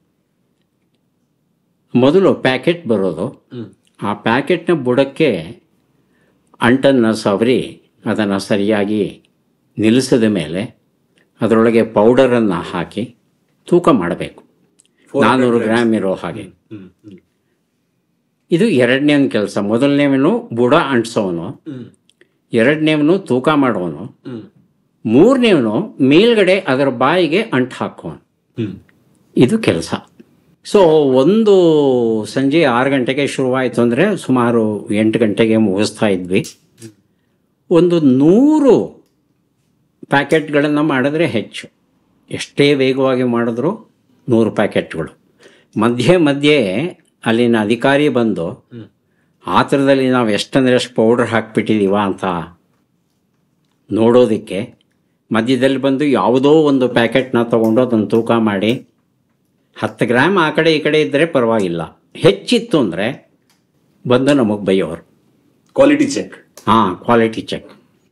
ಮೊದಲು ಪ್ಯಾಕೆಟ್ ಬರೋದು ಹ್ಮ್ ಆ ಪ್ಯಾಕೆಟ್ನ ಬುಡಕ್ಕೆ ಅಂಟನ್ನು ಸವರಿ ಅದನ್ನು ಸರಿಯಾಗಿ ನಿಲ್ಲಿಸಿದ ಮೇಲೆ ಅದರೊಳಗೆ ಪೌಡರನ್ನು ಹಾಕಿ ತೂಕ ಮಾಡಬೇಕು ನಾನ್ನೂರು ಗ್ರಾಮ್ ಇರೋ ಹಾಗೆ ಹ್ಮ್ ಹ್ಮ್ ಇದು ಎರಡನೇವನ ಕೆಲಸ ಮೊದಲನೇವನು ಬುಡ ಅಂಟಿಸೋನು ಹ್ಮ್ ಎರಡನೇವನು ತೂಕ ಮಾಡೋನು ಹ್ಮ್ ಮೂರನೇವನು ಮೇಲ್ಗಡೆ ಅದರ ಬಾಯಿಗೆ ಅಂಟು ಹಾಕೋನು ಹ್ಮ್ ಇದು ಕೆಲಸ ಸೊ ಒಂದು ಸಂಜೆ ಆರು ಗಂಟೆಗೆ ಶುರುವಾಯಿತು ಅಂದರೆ ಸುಮಾರು ಎಂಟು ಗಂಟೆಗೆ ಮುಗಿಸ್ತಾ ಇದ್ವಿ ಒಂದು ನೂರು ಪ್ಯಾಕೆಟ್ಗಳನ್ನು ಮಾಡಿದ್ರೆ ಹೆಚ್ಚು ಎಷ್ಟೇ ವೇಗವಾಗಿ ಮಾಡಿದ್ರು ನೂರು ಪ್ಯಾಕೆಟ್ಗಳು ಮಧ್ಯೆ ಮಧ್ಯೆ ಅಲ್ಲಿನ ಅಧಿಕಾರಿ ಬಂದು ಆ ಥರದಲ್ಲಿ ನಾವು ಎಷ್ಟಂದ್ರೆ ಎಷ್ಟು ಪೌಡರ್ ಹಾಕ್ಬಿಟ್ಟಿದ್ದೀವ ಅಂತ ನೋಡೋದಕ್ಕೆ ಮಧ್ಯದಲ್ಲಿ ಬಂದು ಯಾವುದೋ ಒಂದು ಪ್ಯಾಕೆಟ್ನ ತೊಗೊಂಡು ಅದನ್ನು ತೂಕ ಮಾಡಿ ಹತ್ತು ಗ್ರಾಮ್ ಆ ಕಡೆ ಈ ಕಡೆ ಇದ್ದರೆ ಪರವಾಗಿಲ್ಲ ಹೆಚ್ಚಿತ್ತು ಅಂದರೆ ಬಂದು ನಮಗೆ ಬೈಯೋರು ಕ್ವಾಲಿಟಿ ಚೆಕ್ ಹಾಂ ಕ್ವಾಲಿಟಿ ಚೆಕ್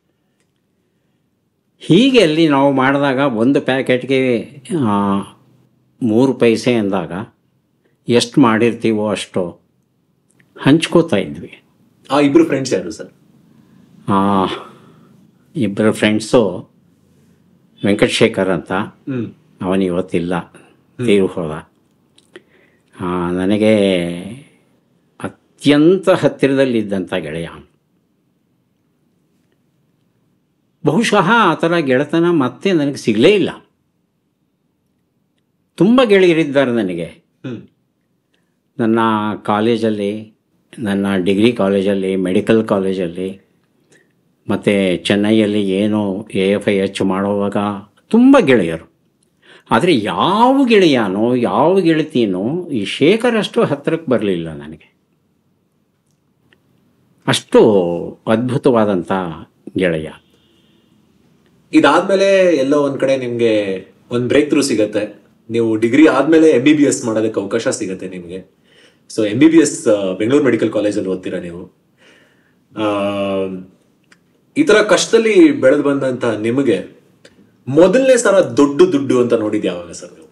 ಹೀಗೆ ಅಲ್ಲಿ ನಾವು ಮಾಡಿದಾಗ ಒಂದು ಪ್ಯಾಕೆಟ್ಗೆ ಆ, ಮೂರು ಪೈಸೆ ಅಂದಾಗ ಎಷ್ಟು ಮಾಡಿರ್ತೀವೋ ಅಷ್ಟು ಹಂಚ್ಕೋತಾ ಇದ್ವಿ ಆ ಇಬ್ರು ಫ್ರೆಂಡ್ಸ್ ಯಾರು ಸರ್ ಆ, ಇಬ್ಬರು ಫ್ರೆಂಡ್ಸು ವೆಂಕಟಶೇಖರ್ ಅಂತ ಹ್ಮ್ ಅವನು ಇವತ್ತಿಲ್ಲ ತೀರು ಹೋದ ಆ, ನನಗೆ ಅತ್ಯಂತ ಹತ್ತಿರದಲ್ಲಿದ್ದಂಥ ಗೆಳೆಯ ಅವ್ನು. ಬಹುಶಃ ಆ ಥರ ಗೆಳೆತನ ಮತ್ತೆ ನನಗೆ ಸಿಗಲೇ ಇಲ್ಲ ತುಂಬ ಗೆಳೆಯರಿದ್ದಾರೆ ನನಗೆ ಹ್ಮ್ ನನ್ನ ಕಾಲೇಜಲ್ಲಿ ನನ್ನ ಡಿಗ್ರಿ ಕಾಲೇಜಲ್ಲಿ ಮೆಡಿಕಲ್ ಕಾಲೇಜಲ್ಲಿ ಮತ್ತು ಚೆನ್ನೈಯಲ್ಲಿ ಏನು ಎ ಎಫ್ ಐ ಎಚ್ ಮಾಡುವಾಗ ತುಂಬ ಗೆಳೆಯರು ಆದರೆ ಯಾವ ಗೆಳೆಯನೋ ಯಾವ ಗೆಳತಿನೋ ಈ ಶೇಖರ್ ಅಷ್ಟು ಹತ್ತಿರಕ್ಕೆ ಬರಲಿಲ್ಲ ನನಗೆ ಅಷ್ಟು ಅದ್ಭುತವಾದಂಥ ಗೆಳೆಯ ಇದಾದ್ಮೇಲೆ ಎಲ್ಲೋ ಒಂದ್ ಕಡೆ ನಿಮ್ಗೆ ಒಂದ್ ಬ್ರೇಕ್ ಥ್ರೂ ಸಿಗತ್ತೆ ನೀವು ಡಿಗ್ರಿ ಆದ್ಮೇಲೆ ಎಂ ಬಿ ಬಿ ಎಸ್ ಮಾಡೋದಕ್ಕೆ ಅವಕಾಶ ಸಿಗತ್ತೆ ನಿಮ್ಗೆ so M B B S Bengaluru medical ಕಾಲೇಜಲ್ಲಿ ಓದ್ತೀರಾ ನೀವು ಆ, ಈ ತರ ಕಷ್ಟದಲ್ಲಿ ಬೆಳೆದು ಬಂದಂತ ನಿಮಗೆ ಮೊದಲನೇ ಸಲ ದೊಡ್ಡ ದುಡ್ಡು ಅಂತ ನೋಡಿದ್ ಯಾವಾಗ ಸರ್ ನೀವು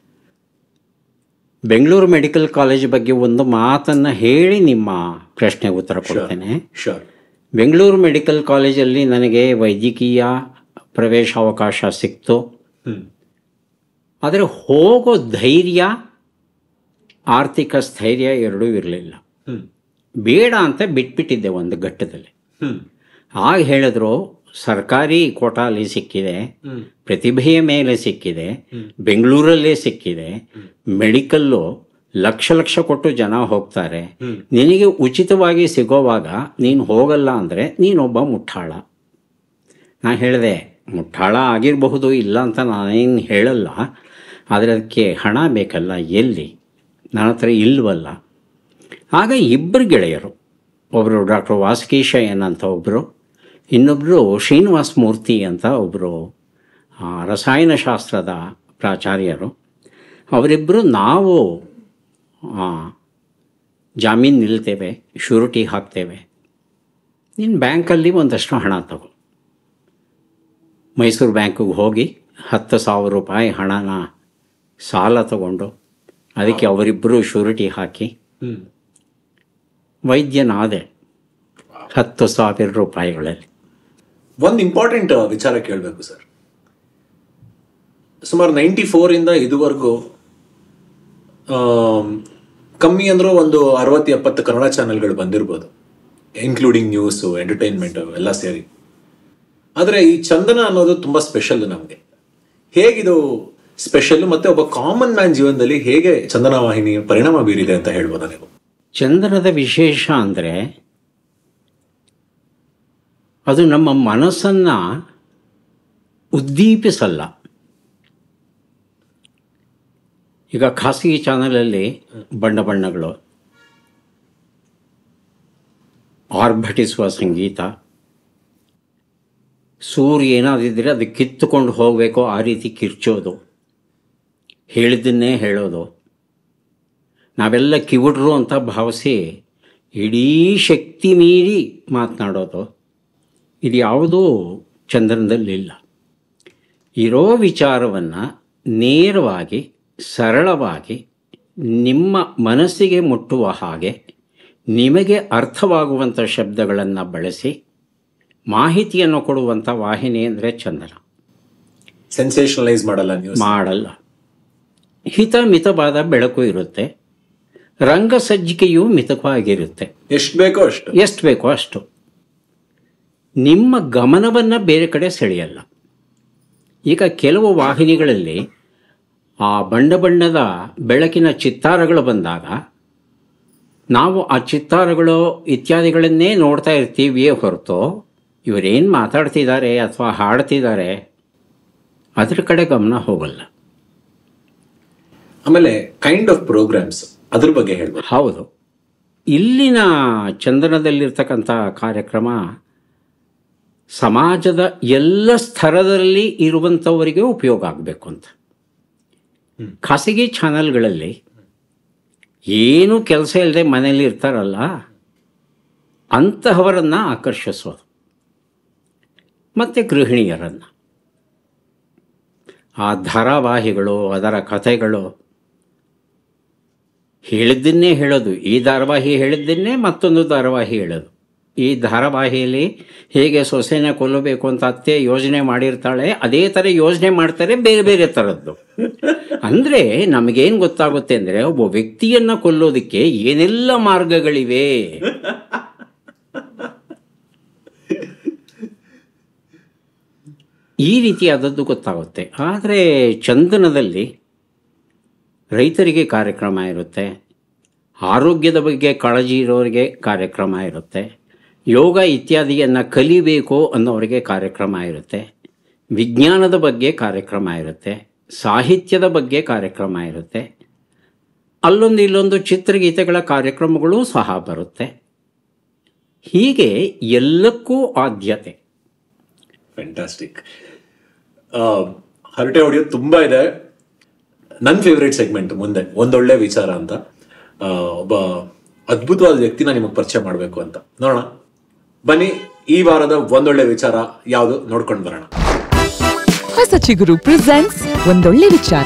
ಬೆಂಗಳೂರು ಮೆಡಿಕಲ್ ಕಾಲೇಜ್ ಬಗ್ಗೆ ಒಂದು ಮಾತನ್ನು ಹೇಳಿ ನಿಮ್ಮ ಪ್ರಶ್ನೆಗೆ ಉತ್ತರ ಕೊಡ್ತೇನೆ ಶೋರ್ ಬೆಂಗಳೂರು ಮೆಡಿಕಲ್ ಕಾಲೇಜಲ್ಲಿ ನನಗೆ ವೈದ್ಯಕೀಯ ಪ್ರವೇಶಾವಕಾಶ ಸಿಕ್ತು ಹ್ಮ್ ಆದರೆ ಹೋಗೋ ಧೈರ್ಯ ಆರ್ಥಿಕ ಸ್ಥೈರ್ಯ ಎರಡೂ ಇರಲಿಲ್ಲ ಹ್ಮ್ ಬೇಡ ಅಂತ ಬಿಟ್ಬಿಟ್ಟಿದ್ದೆ ಒಂದು ಘಟ್ಟದಲ್ಲಿ ಹ್ಮ್ ಆಗ ಹೇಳಿದ್ರು ಸರ್ಕಾರಿ ಕೋಟಾಲಿ ಸಿಕ್ಕಿದೆ ಹ್ಮ್ ಪ್ರತಿಭೆಯ ಮೇಲೆ ಸಿಕ್ಕಿದೆ ಬೆಂಗಳೂರಲ್ಲೇ ಸಿಕ್ಕಿದೆ ಮೆಡಿಕಲ್ಲು ಲಕ್ಷ ಲಕ್ಷ ಕೊಟ್ಟು ಜನ ಹೋಗ್ತಾರೆ ನಿನಗೆ ಉಚಿತವಾಗಿ ಸಿಗೋವಾಗ ನೀನು ಹೋಗಲ್ಲ ಅಂದರೆ ನೀನೊಬ್ಬ ಮುಟ್ಟಾಳ ನಾ ಹೇಳಿದೆ ಮುಟ್ಟಾಳ ಆಗಿರಬಹುದು ಇಲ್ಲ ಅಂತ ನಾನೇನು ಹೇಳಲ್ಲ ಆದರೆ ಅದಕ್ಕೆ ಹಣ ಬೇಕಲ್ಲ ಎಲ್ಲಿ ನನ್ನ ಹತ್ರ ಇಲ್ವಲ್ಲ ಆಗ ಇಬ್ಬರು ಗೆಳೆಯರು ಒಬ್ಬರು ಡಾಕ್ಟರ್ ವಾಸುಕೀಶಯ್ಯನ್ ಅಂತ ಒಬ್ಬರು ಇನ್ನೊಬ್ಬರು ಶ್ರೀನಿವಾಸ ಮೂರ್ತಿ ಅಂತ ಒಬ್ಬರು ರಸಾಯನಶಾಸ್ತ್ರದ ಪ್ರಾಚಾರ್ಯರು ಅವರಿಬ್ಬರು ನಾವು ಆ, ಜಾಮೀನು ನಿಲ್ತೇವೆ ಶ್ಯೂರಿಟಿ ಹಾಕ್ತೇವೆ ನೀನು ಬ್ಯಾಂಕಲ್ಲಿ ಒಂದಷ್ಟು ಹಣ ತಗೋ ಮೈಸೂರು ಬ್ಯಾಂಕಿಗೆ ಹೋಗಿ ಹತ್ತು ಸಾವಿರ ರೂಪಾಯಿ ಹಣನ ಸಾಲ ತಗೊಂಡು ಅದಕ್ಕೆ ಅವರಿಬ್ಬರು ಶ್ಯೂರಿಟಿ ಹಾಕಿ ಹ್ಮ್ ವೈದ್ಯನಾದೆ ಹತ್ತು ಸಾವಿರ ರೂಪಾಯಿಗಳಲ್ಲಿ ಒಂದು ಇಂಪಾರ್ಟೆಂಟ್ ವಿಚಾರ ಕೇಳಬೇಕು ಸರ್ ಸುಮಾರು ನೈಂಟಿ ಫೋರಿಂದ ಇದುವರೆಗೂ ಆಮ್, ಕಮ್ಮಿ ಅಂದ್ರೂ ಒಂದು ಅರವತ್ತು ಎಪ್ಪತ್ತು ಕನ್ನಡ ಚಾನೆಲ್ಗಳು ಬಂದಿರ್ಬೋದು ಇನ್ಕ್ಲೂಡಿಂಗ್ ನ್ಯೂಸು ಎಂಟರ್ಟೈನ್ಮೆಂಟ್ ಎಲ್ಲ ಸೇರಿ ಆದರೆ ಈ ಚಂದನ ಅನ್ನೋದು ತುಂಬ ಸ್ಪೆಷಲ್ ನಮಗೆ ಹೇಗಿದು ಸ್ಪೆಷಲ್ ಮತ್ತೆ ಒಬ್ಬ ಕಾಮನ್ ಮ್ಯಾನ್ ಜೀವನದಲ್ಲಿ ಹೇಗೆ ಚಂದನ ವಾಹಿನಿ ಪರಿಣಾಮ ಬೀರಿದೆ ಅಂತ ಹೇಳ್ಬೋದಾ ನೀವು ಚಂದನದ ವಿಶೇಷ ಅಂದರೆ ಅದು ನಮ್ಮ ಮನಸ್ಸನ್ನು ಉದ್ದೀಪಿಸಲ್ಲ ಈಗ ಖಾಸಗಿ ಚಾನಲಲ್ಲಿ ಬಣ್ಣ ಬಣ್ಣಗಳು ಆರ್ಭಟಿಸುವ ಸಂಗೀತ ಸೂರ್ಯ ಏನಾದಿದ್ದರೆ ಅದು ಕಿತ್ತುಕೊಂಡು ಹೋಗಬೇಕು ಆ ರೀತಿ ಕಿರ್ಚೋದು ಹೇಳಿದ್ದನ್ನೇ ಹೇಳೋದು ನಾವೆಲ್ಲ ಕಿವುಡ್ರು ಅಂತ ಭಾವಿಸಿ ಇಡೀ ಶಕ್ತಿ ಮೀರಿ ಮಾತನಾಡೋದು ಇದು ಯಾವುದೂ ಚಂದ್ರನದಲ್ಲಿಲ್ಲ ಇರೋ ವಿಚಾರವನ್ನು ನೇರವಾಗಿ ಸರಳವಾಗಿ ನಿಮ್ಮ ಮನಸ್ಸಿಗೆ ಮುಟ್ಟುವ ಹಾಗೆ ನಿಮಗೆ ಅರ್ಥವಾಗುವಂಥ ಶಬ್ದಗಳನ್ನು ಬಳಸಿ ಮಾಹಿತಿಯನ್ನು ಕೊಡುವಂಥ ವಾಹಿನಿ ಅಂದರೆ ಚಂದನ ಸೆನ್ಸೇಷನಲೈಸ್ ಮಾಡಲ್ಲ ನ್ಯೂಸ್ ಮಾಡಲ್ಲ ಹಿತ ಮಿತವಾದ ಬೆಳಕು ಇರುತ್ತೆ ರಂಗ ಸಜ್ಜಿಕೆಯೂ ಮಿತವಾಗಿರುತ್ತೆ ಎಷ್ಟು ಬೇಕೋ ಅಷ್ಟು ಎಷ್ಟು ಬೇಕೋ ಅಷ್ಟು ನಿಮ್ಮ ಗಮನವನ್ನು ಬೇರೆ ಕಡೆ ಸೆಳೆಯಲ್ಲ ಈಗ ಕೆಲವು ವಾಹಿನಿಗಳಲ್ಲಿ ಆ ಬಣ್ಣ ಬಣ್ಣದ ಬೆಳಕಿನ ಚಿತ್ತಾರಗಳು ಬಂದಾಗ ನಾವು ಆ ಚಿತ್ತಾರಗಳು ಇತ್ಯಾದಿಗಳನ್ನೇ ನೋಡ್ತಾ ಇರ್ತೀವಿಯೇ ಹೊರತು ಇವರೇನು ಮಾತಾಡ್ತಿದ್ದಾರೆ ಅಥವಾ ಹಾಡ್ತಿದ್ದಾರೆ ಅದ್ರ ಕಡೆ ಗಮನ ಹೋಗಲ್ಲ ಆಮೇಲೆ ಕೈಂಡ್ ಆಫ್ ಪ್ರೋಗ್ರಾಮ್ಸ್ ಅದ್ರ ಬಗ್ಗೆ ಹೇಳ್ಬೋದು ಹೌದು ಇಲ್ಲಿನ ಚಂದನದಲ್ಲಿರ್ತಕ್ಕಂಥ ಕಾರ್ಯಕ್ರಮ ಸಮಾಜದ ಎಲ್ಲ ಸ್ತರದಲ್ಲಿ ಇರುವಂಥವರಿಗೆ ಉಪಯೋಗ ಆಗಬೇಕು ಅಂತ ಖಾಸಗಿ ಚಾನಲ್ಗಳಲ್ಲಿ ಏನು ಕೆಲಸ ಇಲ್ಲದೆ ಮನೇಲಿ ಇರ್ತಾರಲ್ಲ ಅಂತಹವರನ್ನು ಆಕರ್ಷಿಸೋದು ಮತ್ತು ಗೃಹಿಣಿಯರನ್ನು ಆ ಧಾರಾವಾಹಿಗಳು ಅದರ ಕಥೆಗಳು ಹೇಳಿದ್ದನ್ನೇ ಹೇಳೋದು ಈ ಧಾರಾವಾಹಿ ಹೇಳಿದ್ದನ್ನೇ ಮತ್ತೊಂದು ಧಾರಾವಾಹಿ ಹೇಳೋದು ಈ ಧಾರಾವಾಹಿಯಲ್ಲಿ ಹೇಗೆ ಸೊಸೆನ ಕೊಲ್ಲಬೇಕು ಅಂತ ಅತ್ತೆ ಯೋಜನೆ ಮಾಡಿರ್ತಾಳೆ ಅದೇ ಥರ ಯೋಜನೆ ಮಾಡ್ತಾರೆ ಬೇರೆ ಬೇರೆ ಥರದ್ದು ಅಂದರೆ ನಮಗೇನು ಗೊತ್ತಾಗುತ್ತೆ ಅಂದರೆ ಒಬ್ಬ ವ್ಯಕ್ತಿಯನ್ನು ಕೊಲ್ಲೋದಕ್ಕೆ ಏನೆಲ್ಲ ಮಾರ್ಗಗಳಿವೆ ಈ ರೀತಿಯಾದದ್ದು ಗೊತ್ತಾಗುತ್ತೆ ಆದರೆ ಚಂದನದಲ್ಲಿ ರೈತರಿಗೆ ಕಾರ್ಯಕ್ರಮ ಇರುತ್ತೆ ಆರೋಗ್ಯದ ಬಗ್ಗೆ ಕಾಳಜಿ ಇರೋರಿಗೆ ಕಾರ್ಯಕ್ರಮ ಇರುತ್ತೆ ಯೋಗ ಇತ್ಯಾದಿಯನ್ನು ಕಲಿಬೇಕು ಅನ್ನೋರಿಗೆ ಕಾರ್ಯಕ್ರಮ ಇರುತ್ತೆ ವಿಜ್ಞಾನದ ಬಗ್ಗೆ ಕಾರ್ಯಕ್ರಮ ಇರುತ್ತೆ ಸಾಹಿತ್ಯದ ಬಗ್ಗೆ ಕಾರ್ಯಕ್ರಮ ಇರುತ್ತೆ ಅಲ್ಲೊಂದು ಇಲ್ಲೊಂದು ಚಿತ್ರಗೀತೆಗಳ ಕಾರ್ಯಕ್ರಮಗಳು ಸಹ ಬರುತ್ತೆ ಹೀಗೆ ಎಲ್ಲಕ್ಕೂ ಆದ್ಯತೆ ಫ್ಯಾಂಟಾಸ್ಟಿಕ್ ಹರಟೆ ಹೊಡೆಯೋದು ತುಂಬಾ ಇದೆ ನನ್ನ ಫೇವ್ರೇಟ್ ಸೆಗ್ಮೆಂಟ್ ಮುಂದೆ ಒಂದೊಳ್ಳೆ ವಿಚಾರ ಅಂತ ಆ, ಒಬ್ಬ ಅದ್ಭುತವಾದ ವ್ಯಕ್ತಿನ ನಿಮಗೆ ಪರಿಚಯ ಮಾಡಬೇಕು ಅಂತ ನೋಡೋಣ ಬನ್ನಿ ಈ ವಾರದ ಒಂದೊಳ್ಳೆ ವಿಚಾರ ಯಾವುದು ನೋಡ್ಕೊಂಡು ಬರೋಣ ಹೊಸ ಚಿಗುರು ಪ್ರೆಸೆಂಟ್ಸ್ ಒಂದೊಳ್ಳೆ ವಿಚಾರ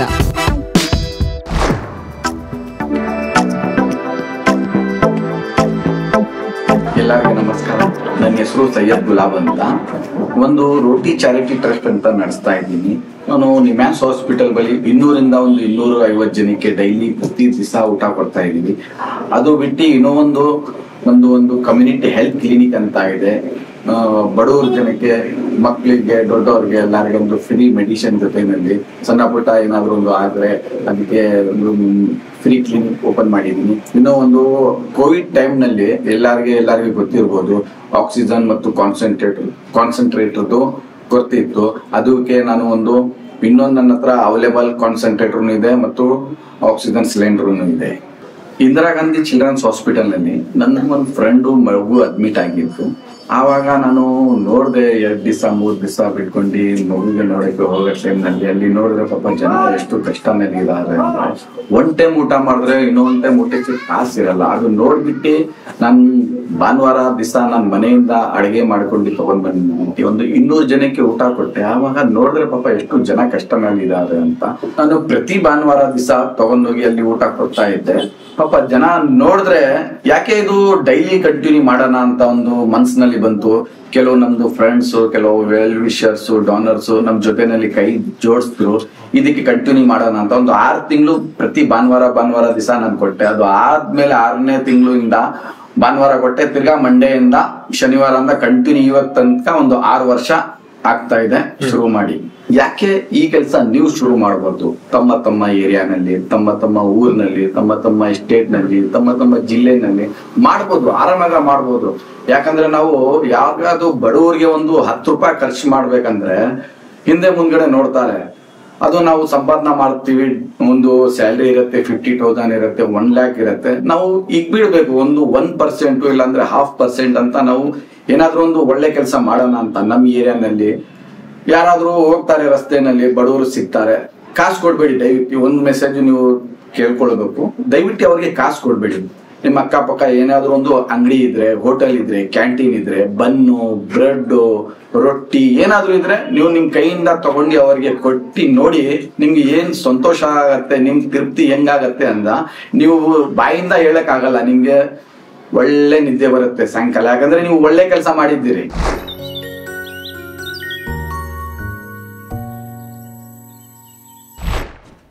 ಎಲ್ಲರಿಗೂ ನಮಸ್ಕಾರ ನನ್ನ ಹೆಸರು ಸೈಯದ್ ಗುಲಾಬ್ ಅಂತ ಒಂದು ರೋಟಿ ಚಾರಿಟಿ ಟ್ರಸ್ಟ್ ಅಂತ ನಡೆಸ್ತಾ ಇದ್ದೀನಿ ನಾನು ನಿಮ್ಯಾನ್ಸ್ ಹಾಸ್ಪಿಟಲ್ ಬಳಿ ಇನ್ನೂರಿಂದ ಒಂದು ಇನ್ನೂರು ಐವತ್ತು ಜನಕ್ಕೆ ಡೈಲಿ ಪ್ರತಿ ದಿವಸ ಊಟ ಕೊಡ್ತಾ ಇದ್ದೀವಿ ಅದು ಬಿಟ್ಟು ಇನ್ನೂ ಒಂದು ಒಂದು ಒಂದು ಕಮ್ಯುನಿಟಿ ಹೆಲ್ತ್ ಕ್ಲಿನಿಕ್ ಅಂತ ಇದೆ ಆ, ಬಡವ್ರ ಜನಕ್ಕೆ ಮಕ್ಕಳಿಗೆ ದೊಡ್ಡವ್ರಿಗೆ ಎಲ್ಲರಿಗೆ ಒಂದು ಫ್ರೀ ಮೆಡಿಸಿನ್ ಜೊತೆನಲ್ಲಿ ಸಣ್ಣ ಪುಟ್ಟ ಏನಾದ್ರು ಒಂದು ಆದ್ರೆ ಅದಕ್ಕೆ ಒಂದು ಫ್ರೀ ಕ್ಲಿನಿಕ್ ಓಪನ್ ಮಾಡಿದೀನಿ ಇನ್ನೂ ಒಂದು ಕೋವಿಡ್ ಟೈಮ್ ನಲ್ಲಿ ಎಲ್ಲರಿಗೆ ಎಲ್ಲರಿಗೂ ಗೊತ್ತಿರ್ಬೋದು ಆಕ್ಸಿಜನ್ ಮತ್ತು ಕಾನ್ಸಂಟ್ರೇಟರ್ ಕಾನ್ಸಂಟ್ರೇಟರ್ದು ಕೊರತೆ ಇತ್ತು ಅದಕ್ಕೆ ನಾನು ಒಂದು ಇನ್ನೊಂದು ನನ್ನ ಹತ್ರ ಅವೈಲೇಬಲ್ ಕಾನ್ಸಂಟ್ರೇಟರ್ ಇದೆ ಮತ್ತು ಆಕ್ಸಿಜನ್ ಸಿಲಿಂಡರ್ ಇದೆ ಇಂದಿರಾ ಗಾಂಧಿ ಚಿಲ್ಡ್ರನ್ಸ್ ಹಾಸ್ಪಿಟಲ್ ನಲ್ಲಿ ನನ್ನ ಒಂದು ಫ್ರೆಂಡು ಮಗು ಅಡ್ಮಿಟ್ ಆಗಿತ್ತು ಆವಾಗ ನಾನು ನೋಡ್ದೆ ಎರಡ್ ದಿವಸ ಮೂರ್ ದಿವಸ ಬಿಟ್ಕೊಂಡು ಮಗುಗೆ ನೋಡಕ್ಕೆ ಹೋಗೋ ಟೈಮ್ ನಲ್ಲಿ ಅಲ್ಲಿ ನೋಡಿದ್ರೆ ಪಾಪ ಜನ ಎಷ್ಟು ಕಷ್ಟನಲ್ಲಿ ಇದಾರೆ ಅಂದ್ರೆ ಒನ್ ಟೈಮ್ ಊಟ ಮಾಡಿದ್ರೆ ಇನ್ನೊಂದ್ ಟೈಮ್ ಊಟಕ್ಕೆ ಕಾಸು ಇರಲ್ಲ ಅದು ನೋಡ್ಬಿಟ್ಟು ನಾನ್ ಭಾನುವಾರ ದಿವಸ ನಾನು ಮನೆಯಿಂದ ಅಡಿಗೆ ಮಾಡ್ಕೊಂಡು ತಗೊಂಡ್ ಬಂದ್ಬಿಟ್ಟು ಒಂದು ಇನ್ನೂರು ಜನಕ್ಕೆ ಊಟ ಕೊಟ್ಟೆ ಆವಾಗ ನೋಡಿದ್ರೆ ಪಾಪ ಎಷ್ಟು ಜನ ಕಷ್ಟನಲ್ಲಿದ್ದಾರೆ ಅಂತ ನಾನು ಪ್ರತಿ ಭಾನುವಾರ ದಿವಸ ತಗೊಂಡೋಗಿ ಅಲ್ಲಿ ಊಟ ಕೊಡ್ತಾ ಇದ್ದೆ ಪಾಪ ಜನ ನೋಡಿದ್ರೆ ಯಾಕೆ ಇದು ಡೈಲಿ ಕಂಟಿನ್ಯೂ ಮಾಡೋಣ ಅಂತ ಒಂದು ಮನ್ಸಿನಲ್ಲಿ ಬಂತು ಕೆಲವು ನಮ್ದು ಫ್ರೆಂಡ್ಸ್ ಕೆಲವು ವೆಲ್ ವಿಷರ್ಸ್ ಡಾನರ್ಸ್ ನಮ್ ಜೊತೆನಲ್ಲಿ ಕೈ ಜೋಡಿಸಿದ್ರು ಇದಕ್ಕೆ ಕಂಟಿನ್ಯೂ ಮಾಡೋಣ ಅಂತ ಒಂದು ಆರು ತಿಂಗಳು ಪ್ರತಿ ಭಾನುವಾರ ಭಾನುವಾರ ದಿವಸ ನಾನು ಕೊಟ್ಟೆ ಅದು ಆದ್ಮೇಲೆ ಆರನೇ ತಿಂಗಳಿಂದ ಭಾನುವಾರ ಕೊಟ್ಟೆ ತಿರ್ಗಾ ಮಂಡೆಯಿಂದ ಶನಿವಾರದಿಂದ ಕಂಟಿನ್ಯೂ ಇವತ್ತು ತನಕ ಒಂದು ಆರು ವರ್ಷ ಆಗ್ತಾ ಇದೆ ಶುರು ಮಾಡಿ ಯಾಕೆ ಈ ಕೆಲಸ ನೀವು ಶುರು ಮಾಡಬಾರ್ದು ತಮ್ಮ ತಮ್ಮ ಏರಿಯಾನಲ್ಲಿ ತಮ್ಮ ತಮ್ಮ ಊರಿನಲ್ಲಿ ತಮ್ಮ ತಮ್ಮ ಎಸ್ಟೇಟ್ ನಲ್ಲಿ ತಮ್ಮ ತಮ್ಮ ಜಿಲ್ಲೆನಲ್ಲಿ ಮಾಡ್ಬೋದು ಆರಾಮಾಗ ಮಾಡ್ಬೋದು ಯಾಕಂದ್ರೆ ನಾವು ಯಾವ್ದಾದ್ರು ಬಡವರಿಗೆ ಒಂದು ಹತ್ತು ರೂಪಾಯಿ ಖರ್ಚು ಮಾಡ್ಬೇಕಂದ್ರೆ ಹಿಂದೆ ಮುಂದ್ಗಡೆ ನೋಡ್ತಾರೆ ಅದು ನಾವು ಸಂಪಾದನೆ ಮಾಡ್ತೀವಿ ಒಂದು ಸ್ಯಾಲ್ರಿ ಇರುತ್ತೆ ಫಿಫ್ಟಿ ತೌಸಂಡ್ ಇರುತ್ತೆ ಒನ್ ಲ್ಯಾಕ್ ಇರುತ್ತೆ ನಾವು ಈಗ ಬಿಡ್ಬೇಕು ಒಂದು ಒನ್ ಪರ್ಸೆಂಟ್ ಇಲ್ಲಾಂದ್ರೆ ಹಾಫ್ ಪರ್ಸೆಂಟ್ ಅಂತ ನಾವು ಏನಾದ್ರೂ ಒಂದು ಒಳ್ಳೆ ಕೆಲಸ ಮಾಡೋಣ ಅಂತ ನಮ್ಮ ಏರಿಯಾನಲ್ಲಿ ಯಾರಾದ್ರೂ ಹೋಗ್ತಾರೆ ರಸ್ತೆನಲ್ಲಿ ಬಡವರು ಸಿಗ್ತಾರೆ ಕಾಸು ಕೊಡ್ಬೇಡಿ ದಯವಿಟ್ಟು ಒಂದು ಮೆಸೇಜ್ ನೀವು ಕೇಳ್ಕೊಳ್ಬೇಕು ದಯವಿಟ್ಟು ಅವ್ರಿಗೆ ಕಾಸು ಕೊಡ್ಬೇಡಿ ನಿಮ್ಮ ಅಕ್ಕಪಕ್ಕ ಏನಾದ್ರೂ ಒಂದು ಅಂಗಡಿ ಇದ್ರೆ ಹೋಟೆಲ್ ಇದ್ರೆ ಕ್ಯಾಂಟೀನ್ ಇದ್ರೆ ಬನ್ನು ಬ್ರೆಡ್ ರೊಟ್ಟಿ ಏನಾದ್ರೂ ಇದ್ರೆ ನೀವು ನಿಮ್ ಕೈಯಿಂದ ತಗೊಂಡು ಅವರಿಗೆ ಕೊಟ್ಟಿ ನೋಡಿ ನಿಮ್ಗೆ ಏನ್ ಸಂತೋಷ ಆಗತ್ತೆ ನಿಮ್ ತೃಪ್ತಿ ಹೆಂಗಾಗತ್ತೆ ಅಂದ ನೀವು ಬಾಯಿಂದ ಹೇಳಕ್ ಆಗಲ್ಲ ನಿಮ್ಗೆ ಒಳ್ಳೆ ನಿದ್ದೆ ಬರುತ್ತೆ ಸಾಯಂಕಾಲ ಯಾಕಂದ್ರೆ ನೀವು ಒಳ್ಳೆ ಕೆಲಸ ಮಾಡಿದ್ದೀರಿ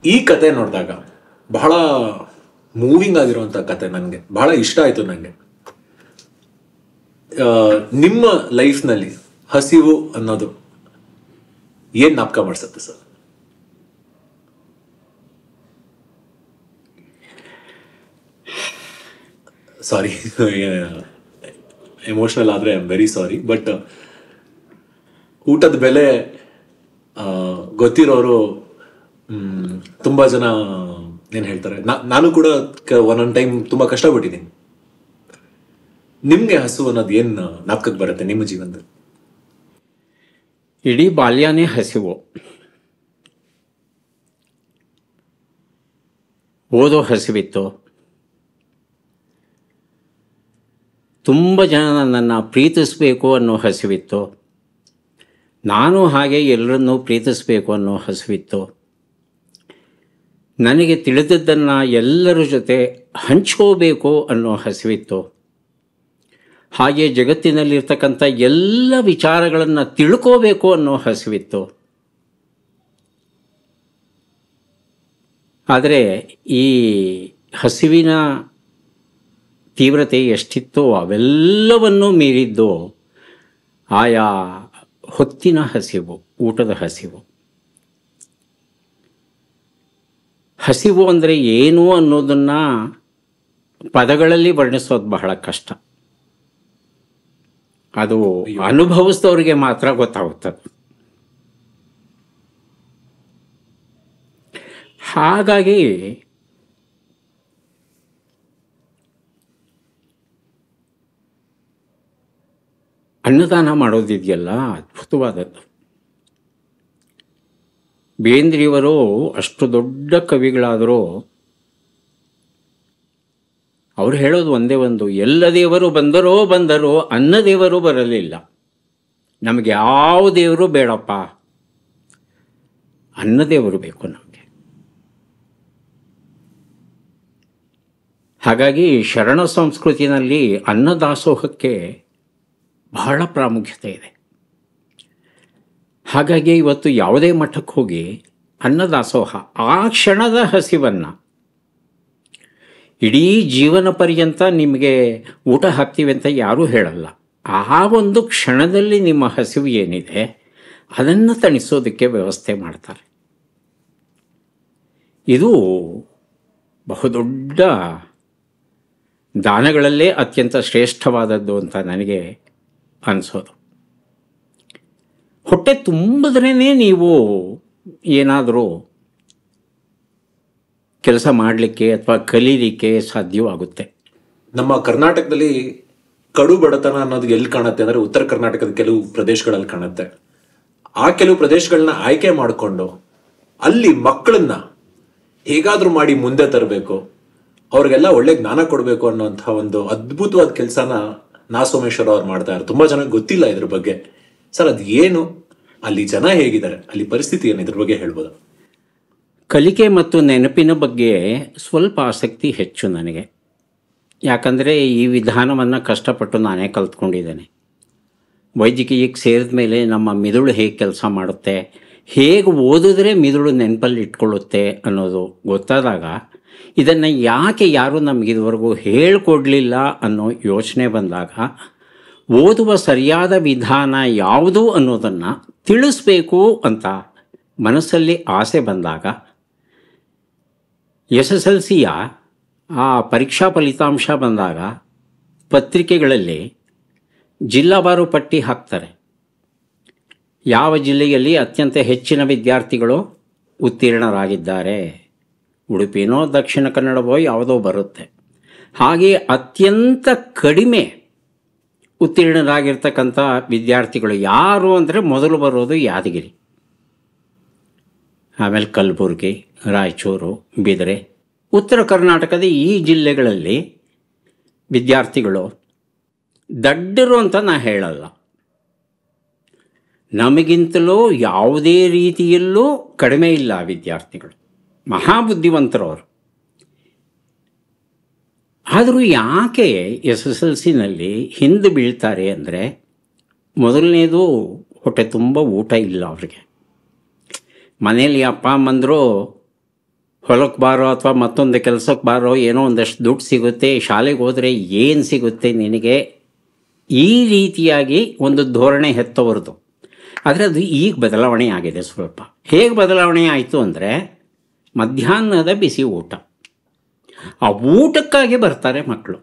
ಈ ಕತೆ ನೋಡಿದಾಗ ಬಹಳ ಮೂವಿಂಗ್ ಆಗಿರುವಂತ ಕತೆ ನನಗೆ ಬಹಳ ಇಷ್ಟ ಆಯ್ತು ನನಗೆ ನಿಮ್ಮ ಲೈಫ್ನಲ್ಲಿ ಹಸಿವು ಅನ್ನೋದು ಏನ್ ಜ್ಞಾಪಕ ಮಾಡಿಸುತ್ತೆ ಸರ್ ಸಾರಿ ಎಮೋಷನಲ್ ಆದರೆ I am very sorry but ಊಟದ ಬೆಲೆ ಆ, ಗೊತ್ತಿರೋರು ಮ್, ತುಂಬಾ ಜನ ಏನ್ ಹೇಳ್ತಾರೆ ನಾ- ನಾನು ಕೂಡ ಒಂದೊಂದು ಟೈಮ್ ತುಂಬಾ ಕಷ್ಟಪಟ್ಟಿದ್ದೀನಿ ನಿಮ್ಗೆ ಹಸು ಅನ್ನೋದು ಏನ್ ಜ್ಞಾಪಕಕ್ಕೆ ಬರುತ್ತೆ ನಿಮ್ಮ ಜೀವನದಲ್ಲಿ ಇಡೀ ಬಾಲ್ಯನೇ ಹಸಿವು ಓದೋ ಹಸಿವಿತ್ತು ತುಂಬ ಜನ ನನ್ನನ್ನು ಪ್ರೀತಿಸಬೇಕು ಅನ್ನೋ ಹಸಿವಿತ್ತು ನಾನು ಹಾಗೆ ಎಲ್ಲರನ್ನೂ ಪ್ರೀತಿಸಬೇಕು ಅನ್ನೋ ಹಸಿವಿತ್ತು ನನಗೆ ತಿಳಿದದ್ದನ್ನು ಎಲ್ಲರ ಜೊತೆ ಹಂಚ್ಕೋಬೇಕು ಅನ್ನೋ ಹಸಿವಿತ್ತು ಹಾಗೆ ಜಗತ್ತಿನಲ್ಲಿರ್ತಕ್ಕಂಥ ಎಲ್ಲ ವಿಚಾರಗಳನ್ನು ತಿಳ್ಕೋಬೇಕು ಅನ್ನೋ ಹಸಿವಿತ್ತು ಆದರೆ ಈ ಹಸಿವಿನ ತೀವ್ರತೆ ಎಷ್ಟಿತ್ತೋ ಅವೆಲ್ಲವನ್ನೂ ಮೀರಿದ್ದು ಆಯಾ ಹೊತ್ತಿನ ಹಸಿವು ಊಟದ ಹಸಿವು ಹಸಿವು ಅಂದರೆ ಏನು ಅನ್ನೋದನ್ನು ಪದಗಳಲ್ಲಿ ವರ್ಣಿಸೋದು ಬಹಳ ಕಷ್ಟ ಅದು ಅನುಭವಿಸಿದವ್ರಿಗೆ ಮಾತ್ರ ಗೊತ್ತಾಗುತ್ತದೆ ಹಾಗಾಗಿ ಅನ್ನದಾನ ಮಾಡೋದಿದೆಯಲ್ಲ ಅದ್ಭುತವಾದದ್ದು ಬೇಂದ್ರಿಯವರು ಅಷ್ಟು ದೊಡ್ಡ ಕವಿಗಳಾದರೂ ಅವ್ರು ಹೇಳೋದು ಒಂದೇ ಒಂದು ಎಲ್ಲ ದೇವರು ಬಂದರೋ ಬಂದರೋ ಅನ್ನ ದೇವರು ಬರಲಿಲ್ಲ ನಮಗೆ ಯಾವ ದೇವರು ಬೇಡಪ್ಪ ಅನ್ನ ದೇವರು ಬೇಕು ನಮಗೆ ಹಾಗಾಗಿ ಶರಣ ಸಂಸ್ಕೃತಿನಲ್ಲಿ ಅನ್ನದಾಸೋಹಕ್ಕೆ ಬಹಳ ಪ್ರಾಮುಖ್ಯತೆ ಇದೆ ಹಾಗಾಗಿ ಇವತ್ತು ಯಾವುದೇ ಮಠಕ್ಕೆ ಹೋಗಿ ಅನ್ನದಾಸೋಹ ಆ ಕ್ಷಣದ ಹಸಿವನ್ನು ಇಡೀ ಜೀವನ ಪರ್ಯಂತ ನಿಮಗೆ ಊಟ ಹಾಕ್ತೀವಿ ಅಂತ ಯಾರೂ ಹೇಳಲ್ಲ ಆ ಒಂದು ಕ್ಷಣದಲ್ಲಿ ನಿಮ್ಮ ಹಸಿವು ಏನಿದೆ ಅದನ್ನು ತಣಿಸೋದಕ್ಕೆ ವ್ಯವಸ್ಥೆ ಮಾಡ್ತಾರೆ ಇದು ಬಹುದೊಡ್ಡ ದಾನಗಳಲ್ಲೇ ಅತ್ಯಂತ ಶ್ರೇಷ್ಠವಾದದ್ದು ಅಂತ ನನಗೆ ಅನಿಸೋದು ಹೊಟ್ಟೆ ತುಂಬಿದ್ರೇ ನೀವು ಏನಾದರೂ ಕೆಲಸ ಮಾಡಲಿಕ್ಕೆ ಅಥವಾ ಕಲೀಲಿಕ್ಕೆ ಸಾಧ್ಯವಾಗುತ್ತೆ ನಮ್ಮ ಕರ್ನಾಟಕದಲ್ಲಿ ಕಡು ಬಡತನ ಅನ್ನೋದು ಎಲ್ಲಿ ಕಾಣುತ್ತೆ ಅಂದ್ರೆ ಉತ್ತರ ಕರ್ನಾಟಕದ ಕೆಲವು ಪ್ರದೇಶಗಳಲ್ಲಿ ಕಾಣುತ್ತೆ ಆ ಕೆಲವು ಪ್ರದೇಶಗಳನ್ನ ಆಯ್ಕೆ ಮಾಡಿಕೊಂಡು ಅಲ್ಲಿ ಮಕ್ಕಳನ್ನ ಹೇಗಾದ್ರೂ ಮಾಡಿ ಮುಂದೆ ತರಬೇಕು ಅವ್ರಿಗೆಲ್ಲ ಒಳ್ಳೆ ಜ್ಞಾನ ಕೊಡಬೇಕು ಅನ್ನೋಂಥ ಒಂದು ಅದ್ಭುತವಾದ ಕೆಲಸನ ನಾ ಸೋಮೇಶ್ವರ ಅವ್ರು ಮಾಡ್ತಾ ಇದ್ದಾರೆ ತುಂಬಾ ಜನಕ್ಕೆ ಗೊತ್ತಿಲ್ಲ ಇದ್ರ ಬಗ್ಗೆ ಸರ್ ಅದು ಏನು ಅಲ್ಲಿ ಜನ ಹೇಗಿದ್ದಾರೆ ಅಲ್ಲಿ ಪರಿಸ್ಥಿತಿ ಏನು ಇದ್ರ ಬಗ್ಗೆ ಹೇಳ್ಬೋದಾ ಕಲಿಕೆ ಮತ್ತು ನೆನಪಿನ ಬಗ್ಗೆ ಸ್ವಲ್ಪ ಆಸಕ್ತಿ ಹೆಚ್ಚು ನನಗೆ ಯಾಕಂದರೆ ಈ ವಿಧಾನವನ್ನು ಕಷ್ಟಪಟ್ಟು ನಾನೇ ಕಲ್ತ್ಕೊಂಡಿದ್ದೇನೆ ವೈದ್ಯಕೀಯಕ್ಕೆ ಸೇರಿದ ಮೇಲೆ ನಮ್ಮ ಮಿದುಳು ಹೇಗೆ ಕೆಲಸ ಮಾಡುತ್ತೆ ಹೇಗೆ ಓದಿದ್ರೆ ಮಿದುಳು ನೆನಪಲ್ಲಿ ಇಟ್ಕೊಳ್ಳುತ್ತೆ ಅನ್ನೋದು ಗೊತ್ತಾದಾಗ ಇದನ್ನು ಯಾಕೆ ಯಾರೂ ನಮಗೆ ಇದುವರೆಗೂ ಹೇಳಿಕೊಡ್ಲಿಲ್ಲ ಅನ್ನೋ ಯೋಚನೆ ಬಂದಾಗ ಓದುವ ಸರಿಯಾದ ವಿಧಾನ ಯಾವುದು ಅನ್ನೋದನ್ನು ತಿಳಿಸ್ಬೇಕು ಅಂತ ಮನಸ್ಸಲ್ಲಿ ಆಸೆ ಬಂದಾಗ ಎಸ್ ಎಸ್ ಎಲ್ ಸಿಯ ಆ ಪರೀಕ್ಷಾ ಫಲಿತಾಂಶ ಬಂದಾಗ ಪತ್ರಿಕೆಗಳಲ್ಲಿ ಜಿಲ್ಲಾವಾರು ಪಟ್ಟಿ ಹಾಕ್ತಾರೆ ಯಾವ ಜಿಲ್ಲೆಯಲ್ಲಿ ಅತ್ಯಂತ ಹೆಚ್ಚಿನ ವಿದ್ಯಾರ್ಥಿಗಳು ಉತ್ತೀರ್ಣರಾಗಿದ್ದಾರೆ ಉಡುಪಿನೋ ದಕ್ಷಿಣ ಕನ್ನಡವೋ ಯಾವುದೋ ಬರುತ್ತೆ ಹಾಗೆ ಅತ್ಯಂತ ಕಡಿಮೆ ಉತ್ತೀರ್ಣರಾಗಿರ್ತಕ್ಕಂಥ ವಿದ್ಯಾರ್ಥಿಗಳು ಯಾರು ಅಂದರೆ ಮೊದಲು ಬರೋದು ಯಾದಗಿರಿ ಆಮೇಲೆ ಕಲಬುರಗಿ ರಾಯಚೂರು ಬಿದರೆ ಉತ್ತರ ಕರ್ನಾಟಕದ ಈ ಜಿಲ್ಲೆಗಳಲ್ಲಿ ವಿದ್ಯಾರ್ಥಿಗಳು ದಡ್ಡರು ಅಂತ ನಾ ಹೇಳಲ್ಲ ನಮಗಿಂತಲೂ ಯಾವುದೇ ರೀತಿಯಲ್ಲೂ ಕಡಿಮೆ ಇಲ್ಲ ಆ ವಿದ್ಯಾರ್ಥಿಗಳು ಮಹಾಬುದ್ಧಿವಂತರವರು ಆದರೂ ಯಾಕೆ ಎಸ್ ಎಸ್ ಎಲ್ ಸಿನಲ್ಲಿ ಹಿಂದೆ ಬೀಳ್ತಾರೆ ಅಂದರೆ ಮೊದಲನೇದು ಹೊಟ್ಟೆ ತುಂಬ ಊಟ ಇಲ್ಲ ಅವರಿಗೆ ಮನೇಲಿ ಅಪ್ಪ ಅಮ್ಮಂದರು ಹೊಲಕ್ಕೆ ಬಾರೋ ಅಥವಾ ಮತ್ತೊಂದು ಕೆಲಸಕ್ಕೆ ಬಾರೋ ಏನೋ ಒಂದಷ್ಟು ದುಡ್ಡು ಸಿಗುತ್ತೆ ಶಾಲೆಗೆ ಹೋದರೆ ಏನು ಸಿಗುತ್ತೆ ನಿನಗೆ ಈ ರೀತಿಯಾಗಿ ಒಂದು ಧೋರಣೆ ಹೆತ್ತವರದು ಆದರೆ ಅದು ಈಗ ಬದಲಾವಣೆ ಆಗಿದೆ ಸ್ವಲ್ಪ ಹೇಗೆ ಬದಲಾವಣೆ ಆಯಿತು ಅಂದರೆ ಮಧ್ಯಾಹ್ನದ ಬಿಸಿ ಊಟ ಆ ಊಟಕ್ಕಾಗಿ ಬರ್ತಾರೆ ಮಕ್ಕಳು